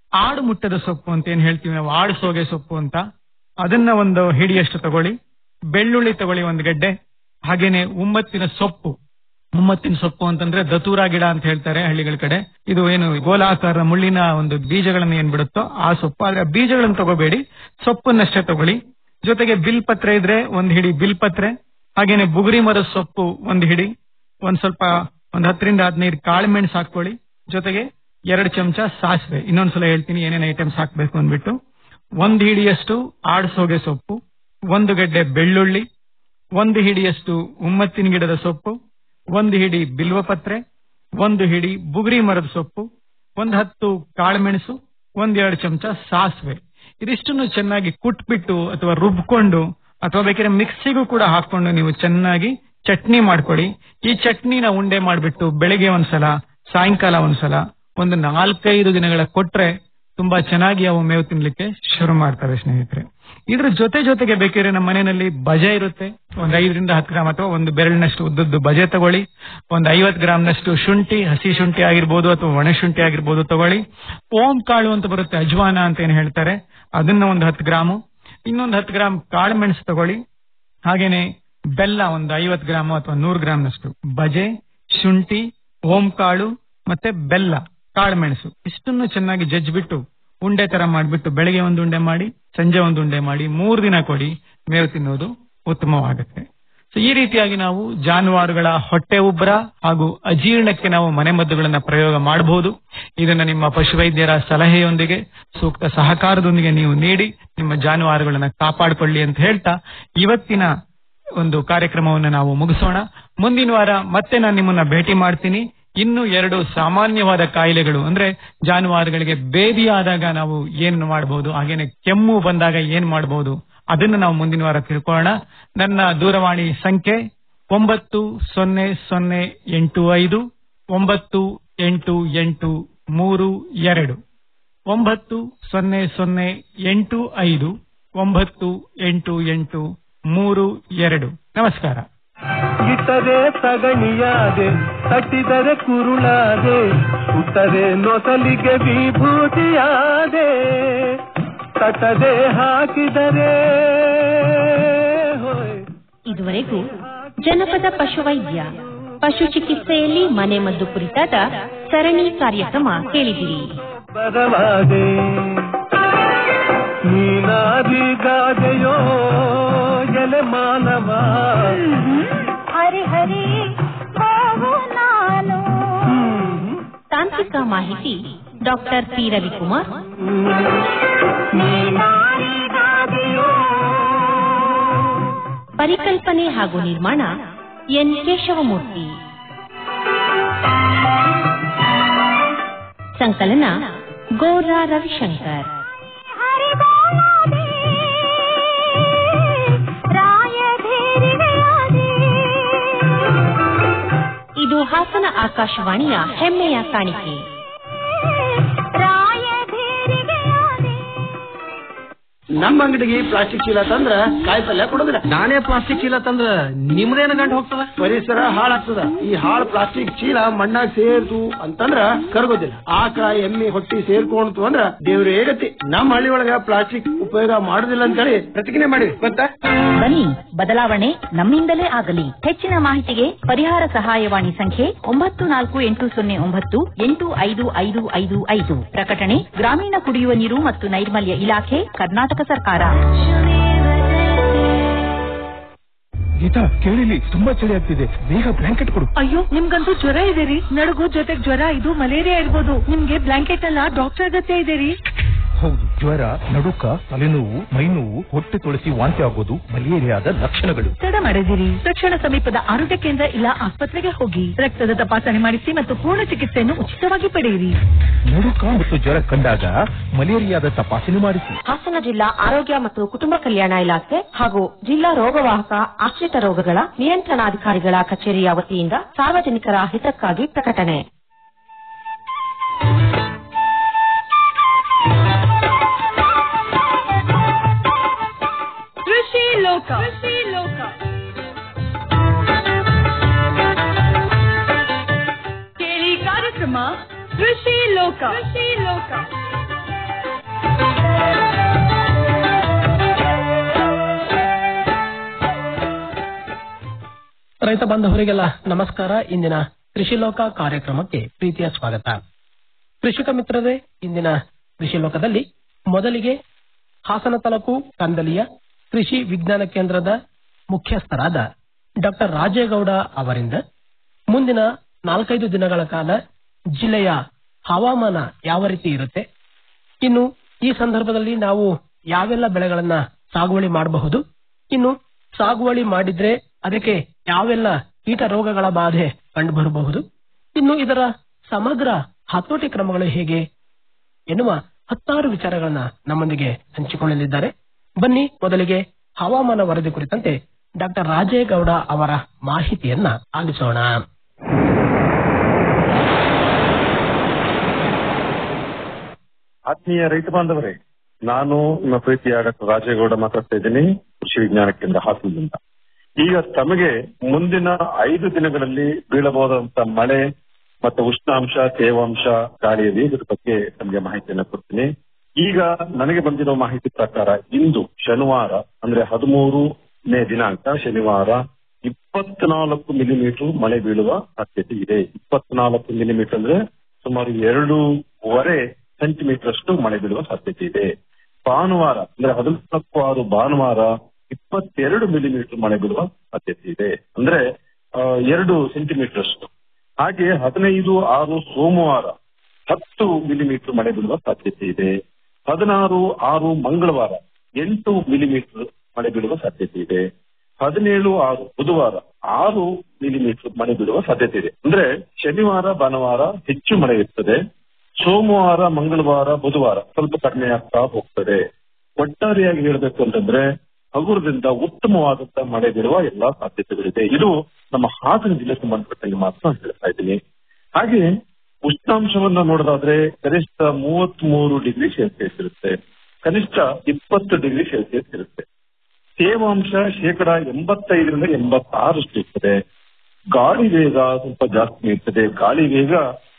ಆಡು ಮುಟ್ಟದ ಸೊಪ್ಪು ಅಂತ ಏನ್ ಹೇಳ್ತೀವಿ ನಾವು ಆಡು ಸೋಗೆ ಸೊಪ್ಪು ಅಂತ ಅದನ್ನ ಒಂದು ಹಿಡಿಯಷ್ಟು ತಗೊಳ್ಳಿ ಬೆಳ್ಳುಳ್ಳಿ ತಗೊಳ್ಳಿ ಒಂದು ಗಡ್ಡೆ ಹಾಗೇನೆ ಉಮ್ಮತ್ತಿನ ಸೊಪ್ಪು ಉಮ್ಮತ್ತಿನ ಸೊಪ್ಪು ಅಂತಂದ್ರೆ ದತೂರ ಗಿಡ ಅಂತ ಹೇಳ್ತಾರೆ ಹಳ್ಳಿಗಳ ಕಡೆ ಇದು ಏನು ಗೋಲಾಕಾರ ಮುಳ್ಳಿನ ಒಂದು ಬೀಜಗಳನ್ನ ಏನ್ ಬಿಡುತ್ತೋ ಆ ಸೊಪ್ಪು ಆದ್ರೆ ಆ ಬೀಜಗಳನ್ನು ತಗೋಬೇಡಿ ಸೊಪ್ಪನ್ನಷ್ಟೇ ತಗೊಳ್ಳಿ ಜೊತೆಗೆ ಬಿಲ್ಪತ್ರೆ ಇದ್ರೆ ಒಂದ್ ಹಿಡಿ ಬಿಲ್ಪತ್ರೆ ಹಾಗೇನೆ ಬುಗುರಿ ಮರದ ಸೊಪ್ಪು ಒಂದ್ ಹಿಡಿ ಒಂದ್ ಸ್ವಲ್ಪ ಒಂದ್ ಹತ್ತರಿಂದ ಹದಿನೈದು ಕಾಳುಮೆಣಸು ಹಾಕೊಳ್ಳಿ ಜೊತೆಗೆ ಎರಡು ಚಮಚ ಸಾಸಿವೆ ಇನ್ನೊಂದ್ಸಲ ಹೇಳ್ತೀನಿ ಏನೇನ್ ಐಟಮ್ಸ್ ಹಾಕ್ಬೇಕು ಅಂದ್ಬಿಟ್ಟು ಒಂದ್ ಹಿಡಿಯಷ್ಟು ಆಡ್ಸೋಗೆ ಸೊಪ್ಪು ಒಂದು ಗಡ್ಡೆ ಬೆಳ್ಳುಳ್ಳಿ ಒಂದು ಹಿಡಿಯಷ್ಟು ಉಮ್ಮತ್ತಿನ ಗಿಡದ ಸೊಪ್ಪು ಒಂದು ಹಿಡಿ ಬಿಲ್ವಪತ್ರೆ ಒಂದು ಹಿಡಿ ಬುಗುರಿ ಮರದ ಸೊಪ್ಪು ಒಂದು ಹತ್ತು ಕಾಳುಮೆಣಸು ಒಂದೆರಡು ಚಮಚ ಸಾಸಿವೆ ಇದಿಷ್ಟನ್ನು ಚೆನ್ನಾಗಿ ಕುಟ್ಬಿಟ್ಟು ಅಥವಾ ರುಬ್ಕೊಂಡು ಅಥವಾ ಬೇಕಾದ್ರೆ ಮಿಕ್ಸಿಗೂ ಕೂಡ ಹಾಕೊಂಡು ನೀವು ಚೆನ್ನಾಗಿ ಚಟ್ನಿ ಮಾಡ್ಕೊಳ್ಳಿ ಈ ಚಟ್ನಿನ ಉಂಡೆ ಮಾಡ್ಬಿಟ್ಟು ಬೆಳಿಗ್ಗೆ ಒಂದ್ಸಲ ಸಾಯಂಕಾಲ ಒಂದ್ಸಲ ಒಂದು ನಾಲ್ಕೈದು ದಿನಗಳ ಕೊಟ್ರೆ ತುಂಬಾ ಚೆನ್ನಾಗಿ ಅವು ಮೇವು ತಿನ್ಲಿಕ್ಕೆ ಶುರು ಮಾಡ್ತವೆ ಸ್ನೇಹಿತರೆ ಇದ್ರ ಜೊತೆ ಜೊತೆಗೆ ಬೇಕಿದ್ರೆ ನಮ್ಮ ಮನೆಯಲ್ಲಿ ಬಜೆ ಇರುತ್ತೆ ಒಂದ್ ಐದರಿಂದ ಹತ್ತು ಗ್ರಾಮ್ ಅಥವಾ ಒಂದು ಬೆರಳಿನಷ್ಟು ಉದ್ದದ್ದು ಬಜೆ ತಗೊಳ್ಳಿ ಒಂದ್ ಐವತ್ ಗ್ರಾಮ್ನಷ್ಟು ಶುಂಠಿ ಹಸಿ ಶುಂಠಿ ಆಗಿರ್ಬೋದು ಅಥವಾ ಒಣ ಶುಂಠಿ ಆಗಿರ್ಬೋದು ತಗೊಳ್ಳಿ ಓಂ ಕಾಳು ಅಂತ ಬರುತ್ತೆ ಅಜ್ವಾನ ಅಂತ ಏನ್ ಹೇಳ್ತಾರೆ ಅದನ್ನ ಒಂದು ಹತ್ತು ಗ್ರಾಮು ಇನ್ನೊಂದು ಹತ್ತು ಗ್ರಾಮ್ ಕಾಳು ಮೆಣಸು ತಗೊಳ್ಳಿ ಹಾಗೇನೆ ಬೆಲ್ಲ ಒಂದು ಐವತ್ ಗ್ರಾಮ್ ಅಥವಾ ನೂರು ಗ್ರಾಮ್ನಷ್ಟು ಬಜೆ ಶುಂಠಿ ಓಂ ಕಾಳು ಮತ್ತೆ ಬೆಲ್ಲ ಕಾಳು ಮೆಣಸು ಇಷ್ಟನ್ನು ಚೆನ್ನಾಗಿ ಜಜ್ಜಿಬಿಟ್ಟು ಉಂಡೆ ತರ ಮಾಡ್ಬಿಟ್ಟು ಬೆಳಗ್ಗೆ ಒಂದು ಉಂಡೆ ಮಾಡಿ ಸಂಜೆ ಒಂದು ಉಂಡೆ ಮಾಡಿ ಮೂರು ದಿನ ಕೊಡಿ ಮೇವು ತಿನ್ನೋದು ಉತ್ತಮವಾಗುತ್ತೆ ಸೊ ಈ ರೀತಿಯಾಗಿ ನಾವು ಜಾನುವಾರುಗಳ ಹೊಟ್ಟೆ ಉಬ್ಬರ ಹಾಗೂ ಅಜೀರ್ಣಕ್ಕೆ ನಾವು ಮನೆಮದ್ದುಗಳನ್ನ ಪ್ರಯೋಗ ಮಾಡಬಹುದು ಇದನ್ನ ನಿಮ್ಮ ಪಶುವೈದ್ಯರ ಸಲಹೆಯೊಂದಿಗೆ ಸೂಕ್ತ ಸಹಕಾರದೊಂದಿಗೆ ನೀವು ನೀಡಿ ನಿಮ್ಮ ಜಾನುವಾರುಗಳನ್ನ ಕಾಪಾಡಿಕೊಳ್ಳಿ ಅಂತ ಹೇಳ್ತಾ ಇವತ್ತಿನ ಒಂದು ಕಾರ್ಯಕ್ರಮವನ್ನು ನಾವು ಮುಗಿಸೋಣ ಮುಂದಿನ ವಾರ ಮತ್ತೆ ನಾನು ನಿಮ್ಮನ್ನ ಭೇಟಿ ಮಾಡ್ತೀನಿ ಇನ್ನು ಎರಡು ಸಾಮಾನ್ಯವಾದ ಕಾಯಿಲೆಗಳು ಅಂದ್ರೆ ಜಾನುವಾರುಗಳಿಗೆ ಬೇದಿ ಆದಾಗ ನಾವು ಏನ್ ಮಾಡಬಹುದು ಹಾಗೇನೆ ಕೆಮ್ಮು ಬಂದಾಗ ಏನ್ ಮಾಡಬಹುದು ಅದನ್ನು ನಾವು ಮುಂದಿನ ವಾರ ತಿಳ್ಕೊಳ್ಳೋಣ ನನ್ನ ದೂರವಾಣಿ ಸಂಖ್ಯೆ ಒಂಬತ್ತು ಸೊನ್ನೆ ಸೊನ್ನೆ ಎಂಟು ಐದು ಒಂಬತ್ತು ಎಂಟು ಎಂಟು ಮೂರು ಎರಡು ಒಂಬತ್ತು ಸೊನ್ನೆ ಸೊನ್ನೆ ಎಂಟು ಐದು ಒಂಬತ್ತು ಎಂಟು ಎಂಟು ಮೂರು ಎರಡು ನಮಸ್ಕಾರ ಇಟ್ಟರೆ ಸಗಣಿಯಾದೆ ತಟ್ಟಿದರೆ ಕುರುಳಾದೆ ಸುಟ್ಟರೆ ನೊಸಲಿಗೆ ವಿಭೂತಿಯಾದೆ ತಟ್ಟದೆ ಹಾಕಿದರೆ ಹೋಯ್ ಇದುವರೆಗೂ ಜನಪದ ಪಶುವೈದ್ಯ ಪಶು ಚಿಕಿತ್ಸೆಯಲ್ಲಿ ಮನೆಮದ್ದು ಕುರಿತಾದ ಸರಣಿ ಕಾರ್ಯಕ್ರಮ ಕೇಳಿದಿರಿ ಬರವಾದೆ ನೀನಾದಿಗಾದೆಯೋ ಎಲೆ ಮಾನವ ಹರಿ ಹರಿ ನಾನು ತಾಂತ್ರಿಕ ಮಾಹಿತಿ ಡಾಕ್ಟರ್ ಪಿ ರವಿಕುಮಾರ್ ಪರಿಕಲ್ಪನೆ ಹಾಗೂ ನಿರ್ಮಾಣ ಎನ್ ಕೇಶವಮೂರ್ತಿ ಸಂಕಲನ ಗೋರಾ ರವಿಶಂಕರ್ ಇದು ಹಾಸನ ಆಕಾಶವಾಣಿಯ ಹೆಮ್ಮೆಯ ಕಾಣಿಕೆ ನಮ್ಮ ಅಂಗಡಿಗೆ ಪ್ಲಾಸ್ಟಿಕ್ ಚೀಲ ತಂದ್ರ ಕಾಯಿ ಪಲ್ಯ ಕೊಡುದಿಲ್ಲ ನಾನೇ ಪ್ಲಾಸ್ಟಿಕ್ ಚೀಲ ತಂದ್ರ ನಿಮ್ದೇನ ಗಂಟ ಹೋಗ್ತದ ಪರಿಸರ ಹಾಳಾಗ್ತದ ಈ ಹಾಳ್ ಪ್ಲಾಸ್ಟಿಕ್ ಚೀಲ ಮಣ್ಣಾಗ ಸೇರ್ತು ಅಂತಂದ್ರ ಕರಗೋದಿಲ್ಲ ಆಕಳ ಎಮ್ಮಿ ಹೊಟ್ಟಿ ಸೇರ್ಕೊಂತು ಅಂದ್ರ ದೇವ್ರ ಏಗತಿ ನಮ್ಮ ಹಳ್ಳಿ ಒಳಗ ಪ್ಲಾಸ್ಟಿಕ್ ಉಪಯೋಗ ಮಾಡುದಿಲ್ಲ ಅಂತೇಳಿ ಪ್ರತಿಜ್ಞೆ ಮಾಡಿ ಗೊತ್ತಾ ಬನ್ನಿ ಬದಲಾವಣೆ ನಮ್ಮಿಂದಲೇ ಆಗಲಿ ಹೆಚ್ಚಿನ ಮಾಹಿತಿಗೆ ಪರಿಹಾರ ಸಹಾಯವಾಣಿ ಸಂಖ್ಯೆ ಒಂಬತ್ತು ನಾಲ್ಕು ಎಂಟು ಸೊನ್ನೆ ಒಂಬತ್ತು ಎಂಟು ಐದು ಐದು ಐದು ಐದು ಪ್ರಕಟಣೆ ಗ್ರಾಮೀಣ ಕುಡಿಯುವ ನೀರು ಮತ್ತು ನೈರ್ಮಲ್ಯ ಇಲಾಖೆ ಕರ್ನಾಟಕ ಸರ್ಕಾರ ಗೀತಾ ಕೇಳಿಲಿ ತುಂಬಾ ಚಳಿ ಆಗ್ತಿದೆ ಬೇಗ ಬ್ಲಾಂಕೆಟ್ ಕೊಡು ಅಯ್ಯೋ ನಿಮ್ಗಂತೂ ಜ್ವರ ಇದೆ ರೀ ನಡುಗು ಜೊತೆಗ್ ಜ್ವರ ಇದು ಮಲೇರಿಯಾ ಇರ್ಬೋದು ನಿಮ್ಗೆ ಬ್ಲಾಂಕೆಟ್ ಅಲ್ಲ ಡಾಕ್ಟರ್ ಅಗತ್ಯ ಇದೆ ರೀ ಹೌದು ಜ್ವರ ನಡುಕ ತಲೆನೋವು ಮೈನೋವು ಹೊಟ್ಟೆ ತೊಳಸಿ ವಾಂತಿ ಆಗೋದು ಮಲೇರಿಯಾದ ಲಕ್ಷಣಗಳು ತಡ ಮಾಡದಿರಿ ತಕ್ಷಣ ಸಮೀಪದ ಆರೋಗ್ಯ ಕೇಂದ್ರ ಇಲ್ಲ ಆಸ್ಪತ್ರೆಗೆ ಹೋಗಿ ರಕ್ತದ ತಪಾಸಣೆ ಮಾಡಿಸಿ ಮತ್ತು ಪೂರ್ಣ ಚಿಕಿತ್ಸೆಯನ್ನು ಉಚಿತವಾಗಿ ಪಡೆಯಿರಿ ನಡುಕ ಮತ್ತು ಜ್ವರ ಕಂಡಾಗ ಮಲೇರಿಯಾದ ತಪಾಸಣೆ ಮಾಡಿಸಿ ಹಾಸನ ಜಿಲ್ಲಾ ಆರೋಗ್ಯ ಮತ್ತು ಕುಟುಂಬ ಕಲ್ಯಾಣ ಇಲಾಖೆ ಹಾಗೂ ಜಿಲ್ಲಾ ರೋಗವಾಹಕ ಆಶ್ರಿತ ರೋಗಗಳ ನಿಯಂತ್ರಣಾಧಿಕಾರಿಗಳ ಕಚೇರಿಯ ವತಿಯಿಂದ ಸಾರ್ವಜನಿಕರ ಹಿತಕ್ಕಾಗಿ ಪ್ರಕಟಣೆ ಕೃಷಿ ಲೋಕ ಕೃಷಿ ಲೋಕ ಕೇಳಿ ಕಾರ್ಯಕ್ರಮ ಕೃಷಿ ಲೋಕ ಕೃಷಿ ಲೋಕ ರೈತ ಬಾಂಧವರಿಗೆಲ್ಲ ನಮಸ್ಕಾರ ಇಂದಿನ ಕೃಷಿ ಲೋಕ ಕಾರ್ಯಕ್ರಮಕ್ಕೆ ಪ್ರೀತಿಯ ಸ್ವಾಗತ ಕೃಷಿಕ ಮಿತ್ರರೇ ಇಂದಿನ ಕೃಷಿ ಲೋಕದಲ್ಲಿ ಮೊದಲಿಗೆ ಹಾಸನ ತಾಲೂಕು ಕಂದಲಿಯ ಕೃಷಿ ವಿಜ್ಞಾನ ಕೇಂದ್ರದ ಮುಖ್ಯಸ್ಥರಾದ ಡಾಕ್ಟರ್ ರಾಜೇಗೌಡ ಅವರಿಂದ ಮುಂದಿನ ನಾಲ್ಕೈದು ದಿನಗಳ ಕಾಲ ಜಿಲ್ಲೆಯ ಹವಾಮಾನ ಯಾವ ರೀತಿ ಇರುತ್ತೆ ಇನ್ನು ಈ ಸಂದರ್ಭದಲ್ಲಿ ನಾವು ಯಾವೆಲ್ಲ ಬೆಳೆಗಳನ್ನ ಸಾಗುವಳಿ ಮಾಡಬಹುದು ಇನ್ನು ಸಾಗುವಳಿ ಮಾಡಿದ್ರೆ ಅದಕ್ಕೆ ಯಾವೆಲ್ಲ ಕೀಟ ರೋಗಗಳ ಬಾಧೆ ಕಂಡು ಬರಬಹುದು ಇನ್ನು ಇದರ ಸಮಗ್ರ ಹತೋಟಿ ಕ್ರಮಗಳು ಹೇಗೆ ಎನ್ನುವ ಹತ್ತಾರು ವಿಚಾರಗಳನ್ನ ನಮ್ಮೊಂದಿಗೆ ಹಂಚಿಕೊಳ್ಳಲಿದ್ದಾರೆ ಬನ್ನಿ ಮೊದಲಿಗೆ ಹವಾಮಾನ ವರದಿ ಕುರಿತಂತೆ ಡಾಕ್ಟರ್ ರಾಜೇಗೌಡ ಅವರ ಮಾಹಿತಿಯನ್ನ ಆಲಿಸೋಣ ಆತ್ಮೀಯ ರೈತ ಬಾಂಧವರೇ ನಾನು ನಿಮ್ಮ ಪ್ರೀತಿಯ ಡಾಕ್ಟರ್ ರಾಜೇಗೌಡ ಮಾತಾಡ್ತಾ ಇದ್ದೀನಿ ಕೃಷಿ ವಿಜ್ಞಾನ ಕೇಂದ್ರ ಹಾಸನದಿಂದ ಈಗ ತಮಗೆ ಮುಂದಿನ ಐದು ದಿನಗಳಲ್ಲಿ ಬೀಳಬಹುದಂತ ಮಳೆ ಮತ್ತು ಉಷ್ಣಾಂಶ ತೇವಾಂಶ ಗಾಳಿಯ ವೇಗದ ಬಗ್ಗೆ ನಮಗೆ ಮಾಹಿತಿಯನ್ನು ಕೊಡ್ತೀನಿ ಈಗ ನನಗೆ ಬಂದಿರೋ ಮಾಹಿತಿ ಪ್ರಕಾರ ಇಂದು ಶನಿವಾರ ಅಂದ್ರೆ ಹದಿಮೂರನೇ ದಿನಾಂಕ ಶನಿವಾರ ಇಪ್ಪತ್ನಾಲ್ಕು ಮಿಲಿಮೀಟರ್ ಮಳೆ ಬೀಳುವ ಸಾಧ್ಯತೆ ಇದೆ ಇಪ್ಪತ್ನಾಲ್ಕು ಮಿಲಿಮೀಟರ್ ಅಂದ್ರೆ ಸುಮಾರು ಎರಡೂವರೆ ಸೆಂಟಿಮೀಟರ್ ಅಷ್ಟು ಮಳೆ ಬೀಳುವ ಸಾಧ್ಯತೆ ಇದೆ ಭಾನುವಾರ ಅಂದ್ರೆ ಹದಿನಾಲ್ಕು ಆರು ಭಾನುವಾರ ಇಪ್ಪತ್ತೆರಡು ಮಿಲಿಮೀಟರ್ ಮಳೆ ಬೀಳುವ ಸಾಧ್ಯತೆ ಇದೆ ಅಂದ್ರೆ ಆ, ಎರಡು ಸೆಂಟಿಮೀಟರ್ ಅಷ್ಟು ಹಾಗೆ ಹದಿನೈದು ಆರು ಸೋಮವಾರ ಹತ್ತು ಮಿಲಿಮೀಟರ್ ಮಳೆ ಬೀಳುವ ಸಾಧ್ಯತೆ ಇದೆ ಹದಿನಾರು ಆರು ಮಂಗಳವಾರ ಎಂಟು ಮಿಲಿಮೀಟರ್ ಮಳೆ ಬೀಳುವ ಸಾಧ್ಯತೆ ಇದೆ ಹದಿನೇಳು ಆರು ಬುಧವಾರ ಆರು ಮಿಲಿಮೀಟರ್ ಮಳೆ ಬೀಳುವ ಸಾಧ್ಯತೆ ಇದೆ ಅಂದ್ರೆ ಶನಿವಾರ ಭಾನುವಾರ ಹೆಚ್ಚು ಮಳೆ ಇರ್ತದೆ ಸೋಮವಾರ ಮಂಗಳವಾರ ಬುಧವಾರ ಸ್ವಲ್ಪ ಕಡಿಮೆ ಆಗ್ತಾ ಹೋಗ್ತದೆ ಒಟ್ಟಾರೆಯಾಗಿ ಹೇಳಬೇಕು ಅಂತಂದ್ರೆ ಹಗುರದಿಂದ ಉತ್ತಮವಾದಂತಹ ಮಳೆ ಬೀಳುವ ಎಲ್ಲಾ ಸಾಧ್ಯತೆಗಳಿದೆ ಇದು ನಮ್ಮ ಹಾಸನ ಜಿಲ್ಲೆ ಸಂಬಂಧಪಟ್ಟಂಗೆ ಮಾತ್ರ ಹೇಳ್ತಾ ಇದ್ದೀನಿ ಹಾಗೆ ಉಷ್ಣಾಂಶವನ್ನ ನೋಡೋದಾದ್ರೆ ಕನಿಷ್ಠ ಮೂವತ್ತ್ ಮೂರು ಡಿಗ್ರಿ ಸೆಲ್ಸಿಯಸ್ ಇರುತ್ತೆ ಕನಿಷ್ಠ ಇಪ್ಪತ್ತು ಡಿಗ್ರಿ ಸೆಲ್ಸಿಯಸ್ ಇರುತ್ತೆ ತೇವಾಂಶ ಶೇಕಡ ಎಂಬತ್ತೈದರಿಂದ ಎಂಬತ್ತಾರಷ್ಟು ಇರ್ತದೆ ಗಾಳಿ ವೇಗ ಸ್ವಲ್ಪ ಜಾಸ್ತಿ ಇರ್ತದೆ ಗಾಳಿ ವೇಗ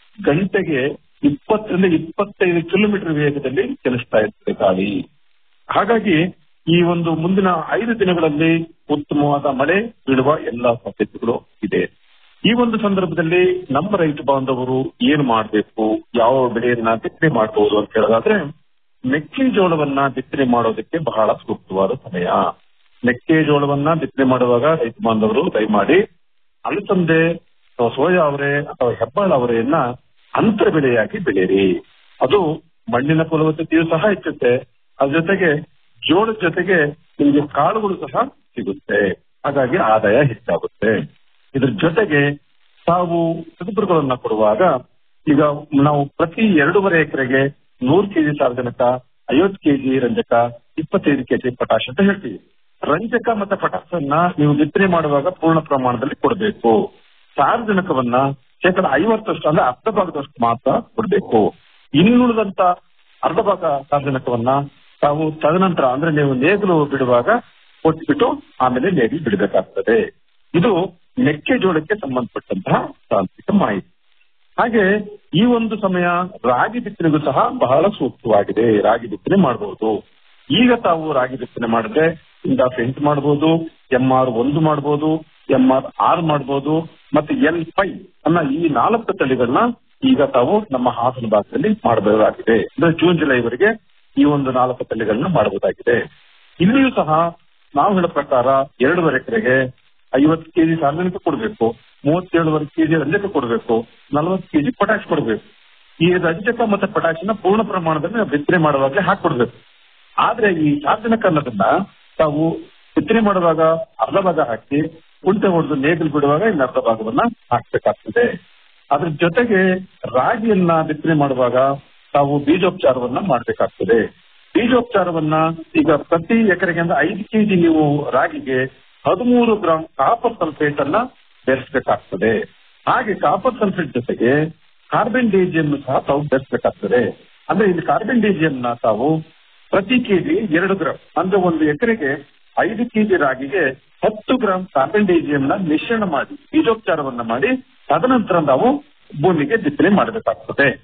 ಗಂಟೆಗೆ ಇಪ್ಪತ್ತರಿಂದ ಇಪ್ಪತ್ತೈದು ಕಿಲೋಮೀಟರ್ ವೇಗದಲ್ಲಿ ಚಲಿಸ್ತಾ ಇರ್ತದೆ ಗಾಳಿ ಹಾಗಾಗಿ ಈ ಒಂದು ಮುಂದಿನ ಐದು ದಿನಗಳಲ್ಲಿ ಉತ್ತಮವಾದ ಮಳೆ ಬೀಳುವ ಎಲ್ಲಾ ಸಾಧ್ಯತೆಗಳು ಇದೆ ಈ ಒಂದು ಸಂದರ್ಭದಲ್ಲಿ ನಮ್ಮ ರೈತ ಬಾಂಧವರು ಏನ್ ಮಾಡಬೇಕು ಯಾವ ಬೆಳೆಯನ್ನ ಬಿತ್ತನೆ ಮಾಡಬಹುದು ಅಂತ ಹೇಳೋದಾದ್ರೆ ಮೆಕ್ಕೆಜೋಳವನ್ನ ಬಿತ್ತನೆ ಮಾಡೋದಕ್ಕೆ ಬಹಳ ಸೂಕ್ತವಾದ ಸಮಯ ಮೆಕ್ಕೆಜೋಳವನ್ನ ಬಿತ್ತನೆ ಮಾಡುವಾಗ ರೈತ ಬಾಂಧವರು ದಯಮಾಡಿ ಅಲಸಂದೆ ಅಥವಾ ಸೋಯಾ ಅವರೆ ಅಥವಾ ಹೆಬ್ಬಾಳ ಅವರೆಯನ್ನ ಅಂತರ ಬೆಳೆಯಾಗಿ ಬೆಳೆಯಿರಿ ಅದು ಮಣ್ಣಿನ ಫಲವತ್ತತೆಯೂ ಸಹ ಹೆಚ್ಚುತ್ತೆ ಅದ್ರ ಜೊತೆಗೆ ಜೋಳದ ಜೊತೆಗೆ ನಿಮಗೆ ಕಾಳುಗಳು ಸಹ ಸಿಗುತ್ತೆ ಹಾಗಾಗಿ ಆದಾಯ ಹೆಚ್ಚಾಗುತ್ತೆ ಇದ್ರ ಜೊತೆಗೆ ತಾವು ರಸಗೊಬ್ಬರಗಳನ್ನ ಕೊಡುವಾಗ ಈಗ ನಾವು ಪ್ರತಿ ಎರಡೂವರೆ ಎಕರೆಗೆ ನೂರು ಕೆಜಿ ಸಾರ್ವಜನಿಕ ಐವತ್ತು ಕೆಜಿ ರಂಜಕ ಇಪ್ಪತ್ತೈದು ಕೆಜಿ ಪೊಟಾಶ್ ಅಂತ ಹೇಳ್ತೀವಿ ರಂಜಕ ಮತ್ತೆ ಪೊಟಾಶನ್ನ ನೀವು ಬಿತ್ತನೆ ಮಾಡುವಾಗ ಪೂರ್ಣ ಪ್ರಮಾಣದಲ್ಲಿ ಕೊಡಬೇಕು ಸಾರ್ವಜನಿಕವನ್ನ ಶೇಕಡ ಐವತ್ತಷ್ಟು ಅಂದ್ರೆ ಅರ್ಧ ಭಾಗದಷ್ಟು ಮಾತ್ರ ಕೊಡಬೇಕು ಇನ್ನುಳಿದಂತ ಅರ್ಧ ಭಾಗ ಸಾರ್ವಜನಿಕವನ್ನ ತಾವು ತದನಂತರ ಅಂದ್ರೆ ನೀವು ನೇಗಿಲು ಬಿಡುವಾಗ ಕೊಟ್ಬಿಟ್ಟು ಆಮೇಲೆ ನೇಗಿಲು ಬಿಡಬೇಕಾಗ್ತದೆ ಇದು ಮೆಕ್ಕೆಜೋಳಕ್ಕೆ ಸಂಬಂಧಪಟ್ಟಂತಹ ತಾಂತ್ರಿಕ ಮಾಹಿತಿ ಹಾಗೆ ಈ ಒಂದು ಸಮಯ ರಾಗಿ ಬಿತ್ತನೆಗೂ ಸಹ ಬಹಳ ಸೂಕ್ತವಾಗಿದೆ ರಾಗಿ ಬಿತ್ತನೆ ಮಾಡಬಹುದು ಈಗ ತಾವು ರಾಗಿ ಬಿತ್ತನೆ ಮಾಡಿದ್ರೆ ಇಂದ ಎಂಟು ಮಾಡಬಹುದು ಎಂ ಆರ್ ಒಂದು ಮಾಡಬಹುದು ಎಂ ಆರ್ ಆರ್ ಮಾಡಬಹುದು ಮತ್ತೆ ಎಲ್ ಫೈ ಅನ್ನ ಈ ನಾಲ್ಕು ತಳಿಗಳನ್ನ ಈಗ ತಾವು ನಮ್ಮ ಹಾಸನ ಭಾಗದಲ್ಲಿ ಮಾಡಬಹುದಾಗಿದೆ ಅಂದ್ರೆ ಜೂನ್ ಜುಲೈವರೆಗೆ ಈ ಒಂದು ನಾಲ್ಕು ತಳಿಗಳನ್ನ ಮಾಡಬಹುದಾಗಿದೆ ಇಲ್ಲಿಯೂ ಸಹ ನಾವು ಹೇಳೋ ಪ್ರಕಾರ ಎರಡೂವರೆ ಎಕರೆಗೆ ಐವತ್ತು ಕೆಜಿ ಸಾರ್ವಜನಿಕ ಕೊಡಬೇಕು ಮೂವತ್ತೇಳುವರೆ ಕೆಜಿ ರಂಜಕ ಕೊಡಬೇಕು ನಲವತ್ತು ಕೆಜಿ ಪೊಟ್ಯಾಶ್ ಕೊಡಬೇಕು ಈ ರಂಜಕ ಮತ್ತೆ ಪೊಟ್ಯಾಶಿನ ಪೂರ್ಣ ಪ್ರಮಾಣದಲ್ಲಿ ನಾವು ಬಿತ್ತನೆ ಮಾಡುವಾಗಲೇ ಹಾಕೊಡ್ಬೇಕು ಆದ್ರೆ ಈ ಸಾರ್ವಜನಿಕ ಅನ್ನೋದನ್ನ ತಾವು ಬಿತ್ತನೆ ಮಾಡುವಾಗ ಅರ್ಧ ಭಾಗ ಹಾಕಿ ಉಲ್ಟೆ ಹೊಡೆದು ನೇಗಿಲು ಬಿಡುವಾಗ ಇನ್ನು ಅರ್ಧ ಭಾಗವನ್ನ ಹಾಕ್ಬೇಕಾಗ್ತದೆ ಅದ್ರ ಜೊತೆಗೆ ರಾಗಿಯನ್ನ ಬಿತ್ತನೆ ಮಾಡುವಾಗ ತಾವು ಬೀಜೋಪಚಾರವನ್ನ ಮಾಡಬೇಕಾಗ್ತದೆ ಬೀಜೋಪಚಾರವನ್ನ ಈಗ ಪ್ರತಿ ಎಕರೆಗೆ ಅಂದ್ರೆ ಐದು ಕೆಜಿ ನೀವು ರಾಗಿಗೆ ಹದಿಮೂರು ಗ್ರಾಂ ಕಾಪರ್ ಸಲ್ಫೇಟ್ ಅನ್ನ ಬೆರೆಸಬೇಕಾಗ್ತದೆ ಹಾಗೆ ಕಾಪರ್ ಸಲ್ಫೇಟ್ ಜೊತೆಗೆ ಕಾರ್ಬನ್ ಡೈಜಿಯಂ ಸಹ ತಾವು ಬೆರೆಸಬೇಕಾಗ್ತದೆ ಅಂದ್ರೆ ಇಲ್ಲಿ ಕಾರ್ಬನ್ ಡೈಜಿಯಂ ನ ತಾವು ಪ್ರತಿ ಕೆಜಿ ಎರಡು ಗ್ರಾಂ ಅಂದ್ರೆ ಒಂದು ಎಕರೆಗೆ ಐದು ಕೆಜಿ ರಾಗಿಗೆ ಹತ್ತು ಗ್ರಾಂ ಕಾರ್ಬನ್ ಡೈಜಿಯಂ ನ ಮಿಶ್ರಣ ಮಾಡಿ ಬೀಜೋಪಚಾರವನ್ನ ಮಾಡಿ ತದನಂತರ ನಾವು ಭೂಮಿಗೆ ಬಿತ್ತನೆ ಮಾಡಬೇಕಾಗ್ತದೆ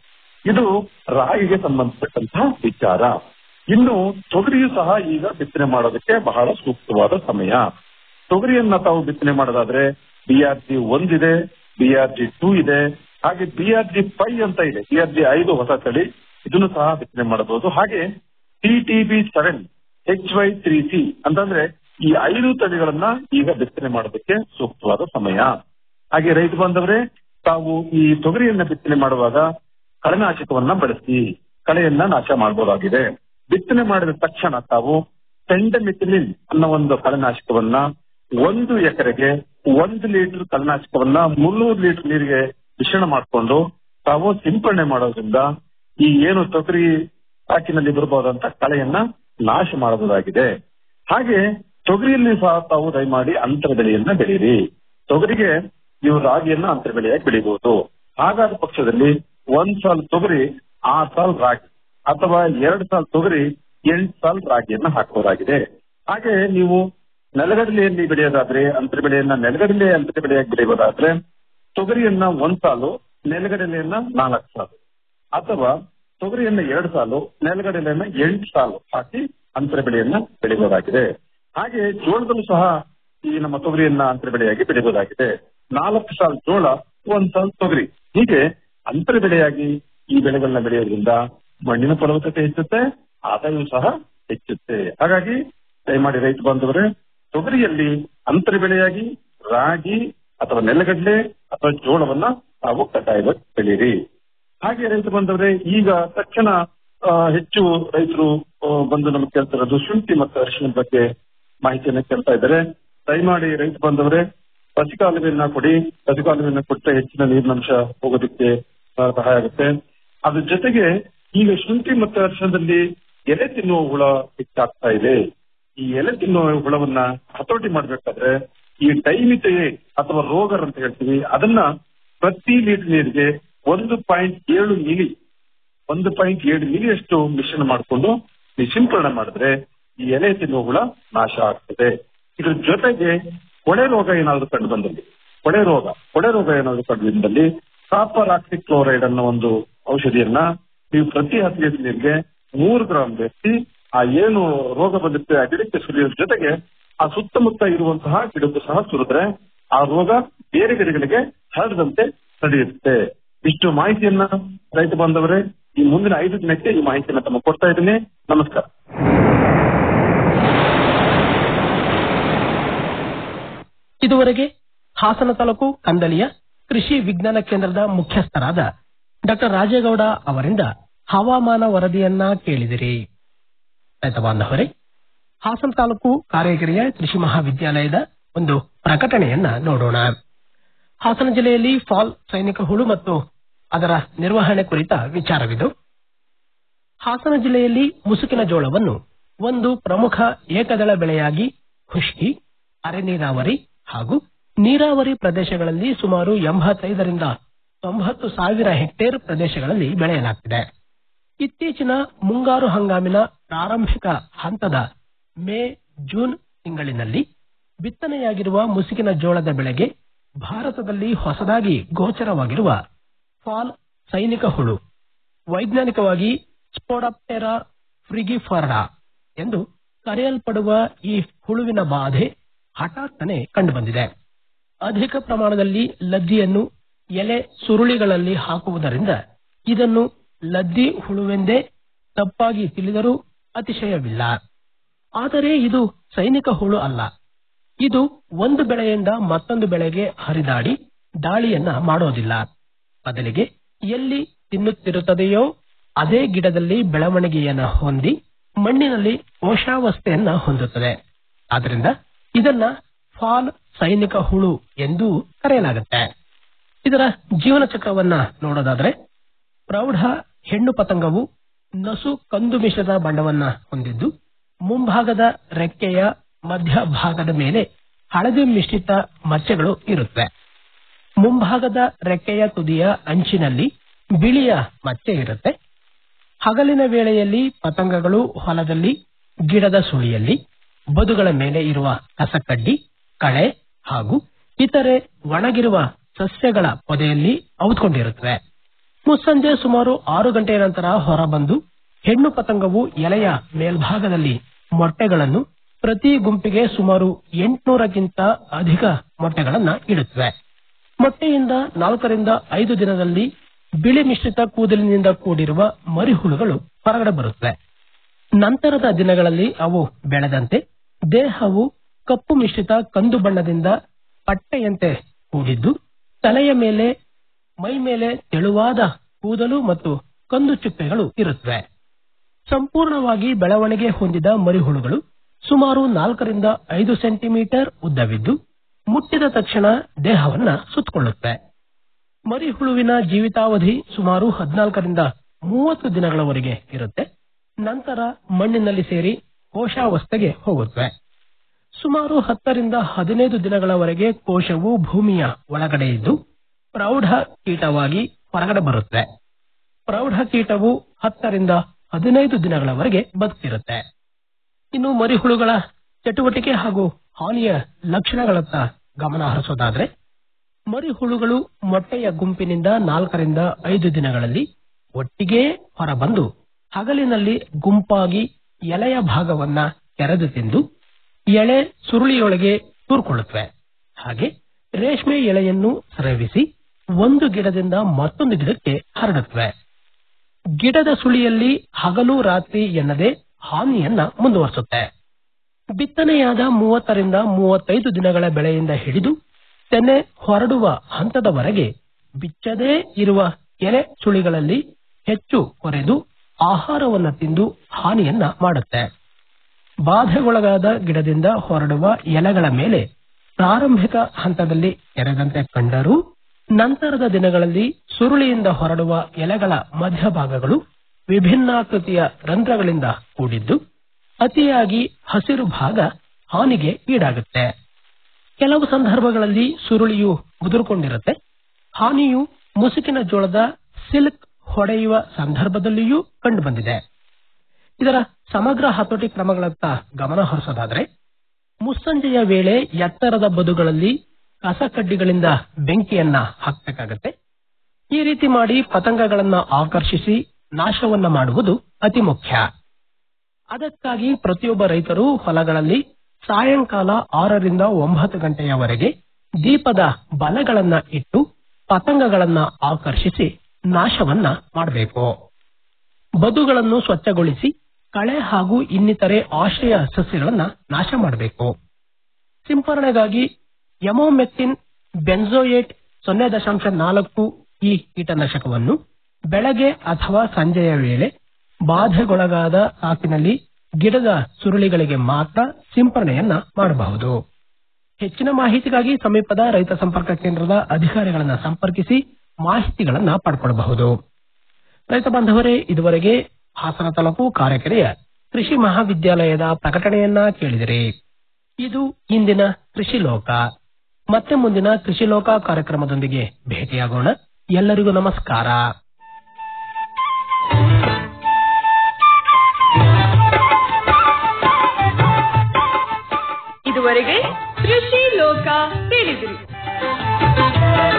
ಇದು ರಾಗಿಗೆ ಸಂಬಂಧಪಟ್ಟಂತಹ ವಿಚಾರ ಇನ್ನು ತೊಗರಿಯು ಸಹ ಈಗ ಬಿತ್ತನೆ ಮಾಡೋದಕ್ಕೆ ಬಹಳ ಸೂಕ್ತವಾದ ಸಮಯ ತೊಗರಿಯನ್ನ ತಾವು ಬಿತ್ತನೆ ಮಾಡೋದಾದ್ರೆ ಬಿ ಆರ್ ಜಿ ಒಂದಿದೆ ಬಿ ಆರ್ ಜಿ ಟೂ ಇದೆ ಹಾಗೆ ಬಿ ಆರ್ ಜಿ ಫೈವ್ ಅಂತ ಇದೆ ಬಿ ಆರ್ ಜಿ ಐದು ಹೊಸ ತಳಿ ಇದನ್ನು ಸಹ ಬಿತ್ತನೆ ಮಾಡಬಹುದು ಹಾಗೆ T T B seven H Y three C ಅಂತಂದ್ರೆ ಈ ಐದು ತಳಿಗಳನ್ನ ಈಗ ಬಿತ್ತನೆ ಮಾಡೋದಕ್ಕೆ ಸೂಕ್ತವಾದ ಸಮಯ ಹಾಗೆ ರೈತ ಬಾಂಧವರೇ ತಾವು ಈ ತೊಗರಿಯನ್ನ ಬಿತ್ತನೆ ಮಾಡುವಾಗ ಕಳೆನಾಶಕವನ್ನ ಬಳಸಿ ಕಳೆಯನ್ನ ನಾಶ ಮಾಡಬಹುದಾಗಿದೆ ಬಿತ್ತನೆ ಮಾಡಿದ ತಕ್ಷಣ ತಾವು ಪೆಂಡಮಿಥಿಲಿನ್ ಅನ್ನೋ ಒಂದು ಕಳೆನಾಶಕವನ್ನ ಒಂದು ಎಕರೆಗೆ ಒಂದು ಲೀಟರ್ ಕಳೆನಾಶಕವನ್ನ ಮುನ್ನೂರು ಲೀಟರ್ ನೀರಿಗೆ ಮಿಶ್ರಣ ಮಾಡಿಕೊಂಡು ತಾವು ಸಿಂಪಡಣೆ ಮಾಡೋದ್ರಿಂದ ಈ ಏನು ತೊಗರಿ ಸಾಕಿನಲ್ಲಿ ಬರಬಹುದಂತ ಕಳೆಯನ್ನ ನಾಶ ಮಾಡಬಹುದಾಗಿದೆ ಹಾಗೆ ತೊಗರಿಯಲ್ಲಿ ಸಹ ತಾವು ದಯಮಾಡಿ ಅಂತರ ಬೆಳೆಯನ್ನ ಬೆಳೀರಿ ತೊಗರಿಗೆ ನೀವು ರಾಗಿಯನ್ನ ಅಂತರ ಬೆಳೆಯಾಗಿ ಬೆಳಿಬಹುದು ಹಾಗಾದ ಪಕ್ಷದಲ್ಲಿ ಒಂದ್ ಸಾಲ್ ತೊಗರಿ ಆರ್ ಸಾಲ್ ರಾಗಿ ಅಥವಾ ಎರಡ್ ಸಾಲ್ ತೊಗರಿ ಎಂಟು ಸಾಲ್ ರಾಗಿಯನ್ನ ಹಾಕಬಹುದಾಗಿದೆ ಹಾಗೆ ನೀವು ನೆಲಗಡಲೆಯಲ್ಲಿ ಬೆಳೆಯೋದಾದ್ರೆ ಅಂತರ ಬೆಳೆಯನ್ನ ನೆಲಗಡಲೆ ಅಂತರ ಬೆಳೆಯಾಗಿ ಬೆಳೆಯೋದಾದ್ರೆ ತೊಗರಿಯನ್ನ ಒಂದ್ ಸಾಲು ನೆಲಗಡಲೆಯನ್ನ ನಾಲ್ಕು ಸಾಲು ಅಥವಾ ತೊಗರಿಯನ್ನ ಎರಡು ಸಾಲು ನೆಲಗಡಲೆಯನ್ನ ಎಂಟು ಸಾಲು ಹಾಕಿ ಅಂತರ ಬೆಳೆಯನ್ನ ಬೆಳೆಯಬಹುದಾಗಿದೆ ಹಾಗೆ ಜೋಳದಲ್ಲೂ ಸಹ ಈ ನಮ್ಮ ತೊಗರಿಯನ್ನ ಅಂತರ ಬೆಳೆಯಾಗಿ ಬೆಳೆಯಬಹುದಾಗಿದೆ ನಾಲ್ಕು ಸಾಲು ಜೋಳ ಒಂದ್ ಸಾಲು ತೊಗರಿ ಹೀಗೆ ಅಂತರ ಬೆಳೆಯಾಗಿ ಈ ಬೆಳೆಗಳನ್ನ ಬೆಳೆಯೋದ್ರಿಂದ ಮಣ್ಣಿನ ಫಲವತ್ತತೆ ಹೆಚ್ಚುತ್ತೆ ಆದಾಯವೂ ಸಹ ಹೆಚ್ಚುತ್ತೆ ಹಾಗಾಗಿ ದಯಮಾಡಿ ರೈತ ಬಾಂಧವರೇ ತೊಗರಿಯಲ್ಲಿ ಅಂತರ ಬೆಳೆಯಾಗಿ ರಾಗಿ ಅಥವಾ ನೆಲಗಡಲೆ ಅಥವಾ ಜೋಳವನ್ನ ತಾವು ಕಡ್ಡಾಯವಾಗಿ ಬೆಳೀರಿ ಹಾಗೆ ರೈತ ಬಂದವರೇ ಈಗ ತಕ್ಷಣ ಆ, ಹೆಚ್ಚು ರೈತರು ಆ, ಬಂದು ನಮಗೆ ಕೇಳ್ತಿರೋದು ಶುಂಠಿ ಮತ್ತು ಅರಿಶಿನ ಬಗ್ಗೆ ಮಾಹಿತಿಯನ್ನ ಕೇಳ್ತಾ ಇದ್ದಾರೆ ದಯಮಾಡಿ ರೈತ ಬಂದವರೇ ಪಸಿಕಾಲುವೆಯನ್ನ ಕೊಡಿ ಪಸಿಕಾಲುವೆಯನ್ನ ಕೊಟ್ಟರೆ ಹೆಚ್ಚಿನ ನೀರಿನಂಶ ಹೋಗೋದಕ್ಕೆ ಆ, ಸಹಾಯ ಆಗುತ್ತೆ ಅದ್ರ ಜೊತೆಗೆ ಈಗ ಶುಂಠಿ ಮತ್ತು ಅರಿಶಿನದಲ್ಲಿ ಎಲೆ ತಿನ್ನುವ ಹುಳ ಹೆಚ್ಚಾಗ್ತಾ ಇದೆ ಈ ಎಲೆ ತಿನ್ನುವ ಹುಳವನ್ನ ಹತೋಟಿ ಮಾಡ್ಬೇಕಾದ್ರೆ ಈ ಡೈಮಿತೆಯೇ ಅಥವಾ ರೋಗರ್ ಅಂತ ಹೇಳ್ತೀವಿ ಅದನ್ನ ಪ್ರತಿ ಲೀಟರ್ ನೀರಿಗೆ ಒಂದು ಪಾಯಿಂಟ್ ಏಳು ಮಿಲಿ ಒಂದು ಪಾಯಿಂಟ್ ಏಳು ಮಿಲಿಯಷ್ಟು ಮಿಶ್ರಣ ಮಾಡಿಕೊಂಡು ನೀವು ಸಿಂಪಡಣೆ ಮಾಡಿದ್ರೆ ಈ ಎಲೆ ತಿನ್ನುವ ಹುಳ ನಾಶ ಆಗ್ತದೆ ಇದ್ರ ಜೊತೆಗೆ ಕೊಳೆ ರೋಗ ಏನಾದ್ರು ಕಂಡು ಬಂದಲ್ಲಿ ಕೊಳೆ ರೋಗ ಕೊಳೆ ರೋಗ ಏನಾದ್ರು ಕಂಡು ಬಂದಲ್ಲಿ ಕಾಪರ್ ಆಕ್ಸಿಕ್ ಕ್ಲೋರೈಡ್ ಅನ್ನೋ ಒಂದು ಔಷಧಿಯನ್ನ ನೀವು ಪ್ರತಿ ಹತ್ತು ಲೀಟರ್ ನೀರಿಗೆ ಮೂರು ಗ್ರಾಮ್ ಬೆರೆಸಿ ಆ ಏನು ರೋಗ ಬಂದಿರುತ್ತೆ ಆ ಗಿಡಕ್ಕೆ ಸುರಿಯೋದ್ರ ಜೊತೆಗೆ ಆ ಸುತ್ತಮುತ್ತ ಇರುವಂತಹ ಗಿಡಕ್ಕೂ ಸಹ ಸುರಿದ್ರೆ ಆ ರೋಗ ಬೇರೆ ಗಿಡಗಳಿಗೆ ಹರಡದಂತೆ ತಡೆಯುತ್ತೆ ಇಷ್ಟು ಮಾಹಿತಿಯನ್ನ ರೈತ ಬಾಂಧವರೇ ಈ ಮುಂದಿನ ಐದು ದಿನಕ್ಕೆ ಈ ಮಾಹಿತಿಯನ್ನ ತಮ್ಮ ಕೊಡ್ತಾ ಇದ್ದೀನಿ ನಮಸ್ಕಾರ ಇದುವರೆಗೆ ಹಾಸನ ತಾಲೂಕು ಕಂದಲಿಯ ಕೃಷಿ ವಿಜ್ಞಾನ ಕೇಂದ್ರದ ಮುಖ್ಯಸ್ಥರಾದ ಡಾಕ್ಟರ್ ರಾಜೇಗೌಡ ಅವರಿಂದ ಹವಾಮಾನ ವರದಿಯನ್ನ ಕೇಳಿದಿರಿ ರೈತ ಬಾಂಧವರೇ ಹಾಸನ ತಾಲೂಕು ಕಾರೇಗಿರಿಯ ಕೃಷಿ ಮಹಾವಿದ್ಯಾಲಯದ ಒಂದು ಪ್ರಕಟಣೆಯನ್ನ ನೋಡೋಣ ಹಾಸನ ಜಿಲ್ಲೆಯಲ್ಲಿ ಫಾಲ್ ಸೈನಿಕ ಹುಳು ಮತ್ತು ಅದರ ನಿರ್ವಹಣೆ ಕುರಿತ ವಿಚಾರವಿದು ಹಾಸನ ಜಿಲ್ಲೆಯಲ್ಲಿ ಮುಸುಕಿನ ಜೋಳವನ್ನು ಒಂದು ಪ್ರಮುಖ ಏಕದಳ ಬೆಳೆಯಾಗಿ ಖುಷ್ಕಿ ಅರೆ ನೀರಾವರಿ ಹಾಗೂ ನೀರಾವರಿ ಪ್ರದೇಶಗಳಲ್ಲಿ ಸುಮಾರು ಎಂಬತ್ತೈದರಿಂದ ತೊಂಬತ್ತು ಸಾವಿರ ಹೆಕ್ಟೇರ್ ಪ್ರದೇಶಗಳಲ್ಲಿ ಬೆಳೆಯಲಾಗ್ತಿದೆ ಇತ್ತೀಚಿನ ಮುಂಗಾರು ಹಂಗಾಮಿನ ಪ್ರಾರಂಭಿಕ ಹಂತದ ಮೇ ಜೂನ್ ತಿಂಗಳಿನಲ್ಲಿ ಬಿತ್ತನೆಯಾಗಿರುವ ಮುಸುಕಿನ ಜೋಳದ ಬೆಳೆಗೆ ಭಾರತದಲ್ಲಿ ಹೊಸದಾಗಿ ಗೋಚರವಾಗಿರುವ ಫಾಲ್ ಸೈನಿಕ ಹುಳು ವೈಜ್ಞಾನಿಕವಾಗಿ ಸ್ಪೋಡಪ್ಟೆರಾ ಫ್ರಿಗಿಫಾರ್ಡಾ ಎಂದು ಕರೆಯಲ್ಪಡುವ ಈ ಹುಳುವಿನ ಬಾಧೆ ಹಠಾತ್ತನೆ ಕಂಡುಬಂದಿದೆ ಅಧಿಕ ಪ್ರಮಾಣದಲ್ಲಿ ಲದ್ದಿಯನ್ನು ಎಲೆ ಸುರುಳಿಗಳಲ್ಲಿ ಹಾಕುವುದರಿಂದ ಇದನ್ನು ಲದ್ದಿ ಹುಳುವೆಂದೇ ತಪ್ಪಾಗಿ ತಿಳಿದರೂ ಅತಿಶಯವಿಲ್ಲ ಆದರೆ ಇದು ಸೈನಿಕ ಹುಳು ಅಲ್ಲ ಇದು ಒಂದು ಬೆಳೆಯಿಂದ ಮತ್ತೊಂದು ಬೆಳೆಗೆ ಹರಿದಾಡಿ ದಾಳಿಯನ್ನ ಮಾಡೋದಿಲ್ಲ ಬದಲಿಗೆ ಎಲ್ಲಿ ತಿನ್ನುತ್ತಿರುತ್ತದೆಯೋ ಅದೇ ಗಿಡದಲ್ಲಿ ಬೆಳವಣಿಗೆಯನ್ನ ಹೊಂದಿ ಮಣ್ಣಿನಲ್ಲಿ ಕೋಶಾವಸ್ಥೆಯನ್ನ ಹೊಂದುತ್ತದೆ ಆದ್ದರಿಂದ ಇದನ್ನ ಫಾಲ್ ಸೈನಿಕ ಹುಳು ಎಂದು ಕರೆಯಲಾಗುತ್ತೆ ಇದರ ಜೀವನ ಚಕ್ರವನ್ನ ನೋಡೋದಾದ್ರೆ ಪ್ರೌಢ ಹೆಣ್ಣು ಪತಂಗವು ನಸು ಕಂದು ಮಿಶ್ರದ ಬಣ್ಣವನ್ನ ಹೊಂದಿದ್ದು ಮುಂಭಾಗದ ರೆಕ್ಕೆಯ ಮಧ್ಯಭಾಗದ ಮೇಲೆ ಹಳದಿ ಮಿಶ್ರಿತ ಮಚ್ಚೆಗಳು ಇರುತ್ತವೆ ಮುಂಭಾಗದ ರೆಕ್ಕೆಯ ತುದಿಯ ಅಂಚಿನಲ್ಲಿ ಬಿಳಿಯ ಮಚ್ಚೆ ಇರುತ್ತೆ ಹಗಲಿನ ವೇಳೆಯಲ್ಲಿ ಪತಂಗಗಳು ಹೊಲದಲ್ಲಿ ಗಿಡದ ಸುಳಿಯಲ್ಲಿ ಬದುಗಳ ಮೇಲೆ ಇರುವ ಕಸಕಡ್ಡಿ ಕಳೆ ಹಾಗೂ ಇತರೆ ಒಣಗಿರುವ ಸಸ್ಯಗಳ ಪೊದೆಯಲ್ಲಿ ಔತ್ಕೊಂಡಿರುತ್ತವೆ ಮುಸ್ಸಂಜೆ ಸುಮಾರು ಆರು ಗಂಟೆಯ ನಂತರ ಹೊರಬಂದು ಹೆಣ್ಣು ಪತಂಗವು ಎಲೆಯ ಮೇಲ್ಭಾಗದಲ್ಲಿ ಮೊಟ್ಟೆಗಳನ್ನು ಪ್ರತಿ ಗುಂಪಿಗೆ ಸುಮಾರು ಎಂಟುನೂರಕ್ಕಿಂತ ಅಧಿಕ ಮೊಟ್ಟೆಗಳನ್ನ ಇಡುತ್ತವೆ ಮೊಟ್ಟೆಯಿಂದ ನಾಲ್ಕರಿಂದ ಐದು ದಿನದಲ್ಲಿ ಬಿಳಿ ಮಿಶ್ರಿತ ಕೂದಲಿನಿಂದ ಕೂಡಿರುವ ಮರಿಹುಳುಗಳು ಹೊರಗಡೆ ಬರುತ್ತವೆ ನಂತರದ ದಿನಗಳಲ್ಲಿ ಅವು ಬೆಳೆದಂತೆ ದೇಹವು ಕಪ್ಪು ಮಿಶ್ರಿತ ಕಂದು ಬಣ್ಣದಿಂದ ಪಟ್ಟೆಯಂತೆ ಕೂಡಿದ್ದು ತಲೆಯ ಮೇಲೆ ಮೈ ಮೇಲೆ ತೆಳುವಾದ ಕೂದಲು ಮತ್ತು ಕಂದು ಚುಕ್ಕೆಗಳು ಇರುತ್ತವೆ ಸಂಪೂರ್ಣವಾಗಿ ಬೆಳವಣಿಗೆ ಹೊಂದಿದ ಮರಿಹುಳುಗಳು ಸುಮಾರು ನಾಲ್ಕರಿಂದ ಐದು ಸೆಂಟಿಮೀಟರ್ ಉದ್ದವಿದ್ದು ಮುಟ್ಟಿದ ತಕ್ಷಣ ದೇಹವನ್ನ ಸುತ್ತಕೊಳ್ಳುತ್ತವೆ ಮರಿಹುಳುವಿನ ಜೀವಿತಾವಧಿ ಸುಮಾರು ಹದಿನಾಲ್ಕರಿಂದ ಮೂವತ್ತು ದಿನಗಳವರೆಗೆ ಇರುತ್ತೆ ನಂತರ ಮಣ್ಣಿನಲ್ಲಿ ಸೇರಿ ಕೋಶಾವಸ್ಥೆಗೆ ಹೋಗುತ್ತವೆ ಸುಮಾರು ಹತ್ತರಿಂದ ಹದಿನೈದು ದಿನಗಳವರೆಗೆ ಕೋಶವು ಭೂಮಿಯ ಒಳಗಡೆ ಇದ್ದು ಪ್ರೌಢ ಕೀಟವಾಗಿ ಹೊರಗಡೆ ಬರುತ್ತೆ ಪ್ರೌಢ ಕೀಟವು ಹತ್ತರಿಂದ ಹದಿನೈದು ದಿನಗಳವರೆಗೆ ಬದುಕಿರುತ್ತೆ ಇನ್ನು ಮರಿಹುಳುಗಳ ಚಟುವಟಿಕೆ ಹಾಗೂ ಹಾನಿಯ ಲಕ್ಷಣಗಳತ್ತ ಗಮನ ಹರಿಸೋದಾದ್ರೆ ಮರಿಹುಳುಗಳು ಮೊಟ್ಟೆಯ ಗುಂಪಿನಿಂದ ನಾಲ್ಕರಿಂದ ಐದು ದಿನಗಳಲ್ಲಿ ಒಟ್ಟಿಗೆ ಹೊರಬಂದು ಹಗಲಿನಲ್ಲಿ ಗುಂಪಾಗಿ ಎಲೆಯ ಭಾಗವನ್ನ ಕೆರೆದು ತಿಂದು ಎಳೆ ಸುರುಳಿಯೊಳಗೆ ತೂರ್ಕೊಳ್ಳುತ್ತವೆ ಹಾಗೆ ರೇಷ್ಮೆ ಎಳೆಯನ್ನು ಸ್ರವಿಸಿ ಒಂದು ಗಿಡದಿಂದ ಮತ್ತೊಂದು ಗಿಡಕ್ಕೆ ಹರಡುತ್ತವೆ ಗಿಡದ ಸುಳಿಯಲ್ಲಿ ಹಗಲು ರಾತ್ರಿ ಎನ್ನದೆ ಹಾನಿಯನ್ನ ಮುಂದುವರಿಸುತ್ತೆ ಬಿತ್ತನೆಯಾದ ಮೂವತ್ತರಿಂದ ಮೂವತ್ತೈದು ದಿನಗಳ ಬೆಳೆಯಿಂದ ಹಿಡಿದು ತೆನೆ ಹೊರಡುವ ಹಂತದವರೆಗೆ ಬಿಚ್ಚದೇ ಇರುವ ಎಲೆ ಸುಳಿಗಳಲ್ಲಿ ಹೆಚ್ಚು ಕೊರೆದು ಆಹಾರವನ್ನ ತಿಂದು ಹಾನಿಯನ್ನ ಮಾಡುತ್ತೆ ಬಾಧೆಗೊಳಗಾದ ಗಿಡದಿಂದ ಹೊರಡುವ ಎಲೆಗಳ ಮೇಲೆ ಪ್ರಾರಂಭಿಕ ಹಂತದಲ್ಲಿ ಕೆರೆದಂತೆ ಕಂಡರೂ ನಂತರದ ದಿನಗಳಲ್ಲಿ ಸುರುಳಿಯಿಂದ ಹೊರಡುವ ಎಲೆಗಳ ಮಧ್ಯಭಾಗಗಳು ವಿಭಿನ್ನಾಕೃತಿಯ ರಂಧ್ರಗಳಿಂದ ಕೂಡಿದ್ದು ಅತಿಯಾಗಿ ಹಸಿರು ಭಾಗ ಹಾನಿಗೆ ಈಡಾಗುತ್ತೆ ಕೆಲವು ಸಂದರ್ಭಗಳಲ್ಲಿ ಸುರುಳಿಯು ಮುದುರುಕೊಂಡಿರುತ್ತೆ ಹಾನಿಯು ಮುಸುಕಿನ ಜೋಳದ ಸಿಲ್ಕ್ ಹೊಡೆಯುವ ಸಂದರ್ಭದಲ್ಲಿಯೂ ಕಂಡುಬಂದಿದೆ ಇದರ ಸಮಗ್ರ ಹತೋಟಿ ಕ್ರಮಗಳತ್ತ ಗಮನ ಹರಿಸೋದಾದ್ರೆ ಮುಸ್ಸಂಜೆಯ ವೇಳೆ ಎತ್ತರದ ಬದುಗಳಲ್ಲಿ ಕಸಕಡ್ಡಿಗಳಿಂದ ಬೆಂಕಿಯನ್ನ ಹಾಕಬೇಕಾಗತ್ತೆ ಈ ರೀತಿ ಮಾಡಿ ಪತಂಗಗಳನ್ನ ಆಕರ್ಷಿಸಿ ನಾಶವನ್ನ ಮಾಡುವುದು ಅತಿ ಮುಖ್ಯ ಅದಕ್ಕಾಗಿ ಪ್ರತಿಯೊಬ್ಬ ರೈತರು ಹೊಲಗಳಲ್ಲಿ ಸಾಯಂಕಾಲ ಆರರಿಂದ ಒಂಬತ್ತು ಗಂಟೆಯವರೆಗೆ ದೀಪದ ಬಲಗಳನ್ನ ಇಟ್ಟು ಪತಂಗಗಳನ್ನ ಆಕರ್ಷಿಸಿ ನಾಶವನ್ನ ಮಾಡಬೇಕು ಬದುಗಳನ್ನು ಸ್ವಚ್ಛಗೊಳಿಸಿ ಕಳೆ ಹಾಗೂ ಇನ್ನಿತರೆ ಆಶ್ರಯ ಸಸ್ಯಗಳನ್ನ ನಾಶ ಮಾಡಬೇಕು ಸಿಂಪರಣೆಗಾಗಿ ಎಮೋಮೆಕ್ಟಿನ್ ಬೆನ್ಸೋಯೇಟ್ ಸೊನ್ನೆ ದಶಾಂಶ ನಾಲ್ಕು ಈ ಕೀಟನಾಶಕವನ್ನು ಬೆಳಗ್ಗೆ ಅಥವಾ ಸಂಜೆಯ ವೇಳೆ ಬಾಧೆಗೊಳಗಾದ ಸಾಕಿನಲ್ಲಿ ಗಿಡದ ಸುರುಳಿಗಳಿಗೆ ಮಾತ್ರ ಸಿಂಪರಣೆಯನ್ನ ಮಾಡಬಹುದು ಹೆಚ್ಚಿನ ಮಾಹಿತಿಗಾಗಿ ಸಮೀಪದ ರೈತ ಸಂಪರ್ಕ ಕೇಂದ್ರದ ಅಧಿಕಾರಿಗಳನ್ನ ಸಂಪರ್ಕಿಸಿ ಮಾಹಿತಿಗಳನ್ನ ಪಡ್ಕೊಳ್ಳಬಹುದು ರೈತ ಬಾಂಧವರೇ ಇದುವರೆಗೆ ಹಾಸನ ತಾಲೂಕು ಕಾರೆಕೆರೆಯ ಕೃಷಿ ಮಹಾವಿದ್ಯಾಲಯದ ಪ್ರಕಟಣೆಯನ್ನ ಕೇಳಿದಿರಿ ಇದು ಇಂದಿನ ಕೃಷಿ ಲೋಕ ಮತ್ತೆ ಮುಂದಿನ ಕೃಷಿ ಲೋಕ ಕಾರ್ಯಕ್ರಮದೊಂದಿಗೆ ಭೇಟಿಯಾಗೋಣ ಎಲ್ಲರಿಗೂ ನಮಸ್ಕಾರ ಇದುವರೆಗೆ ಕೃಷಿ ಲೋಕ ಕೇಳಿದಿರಿ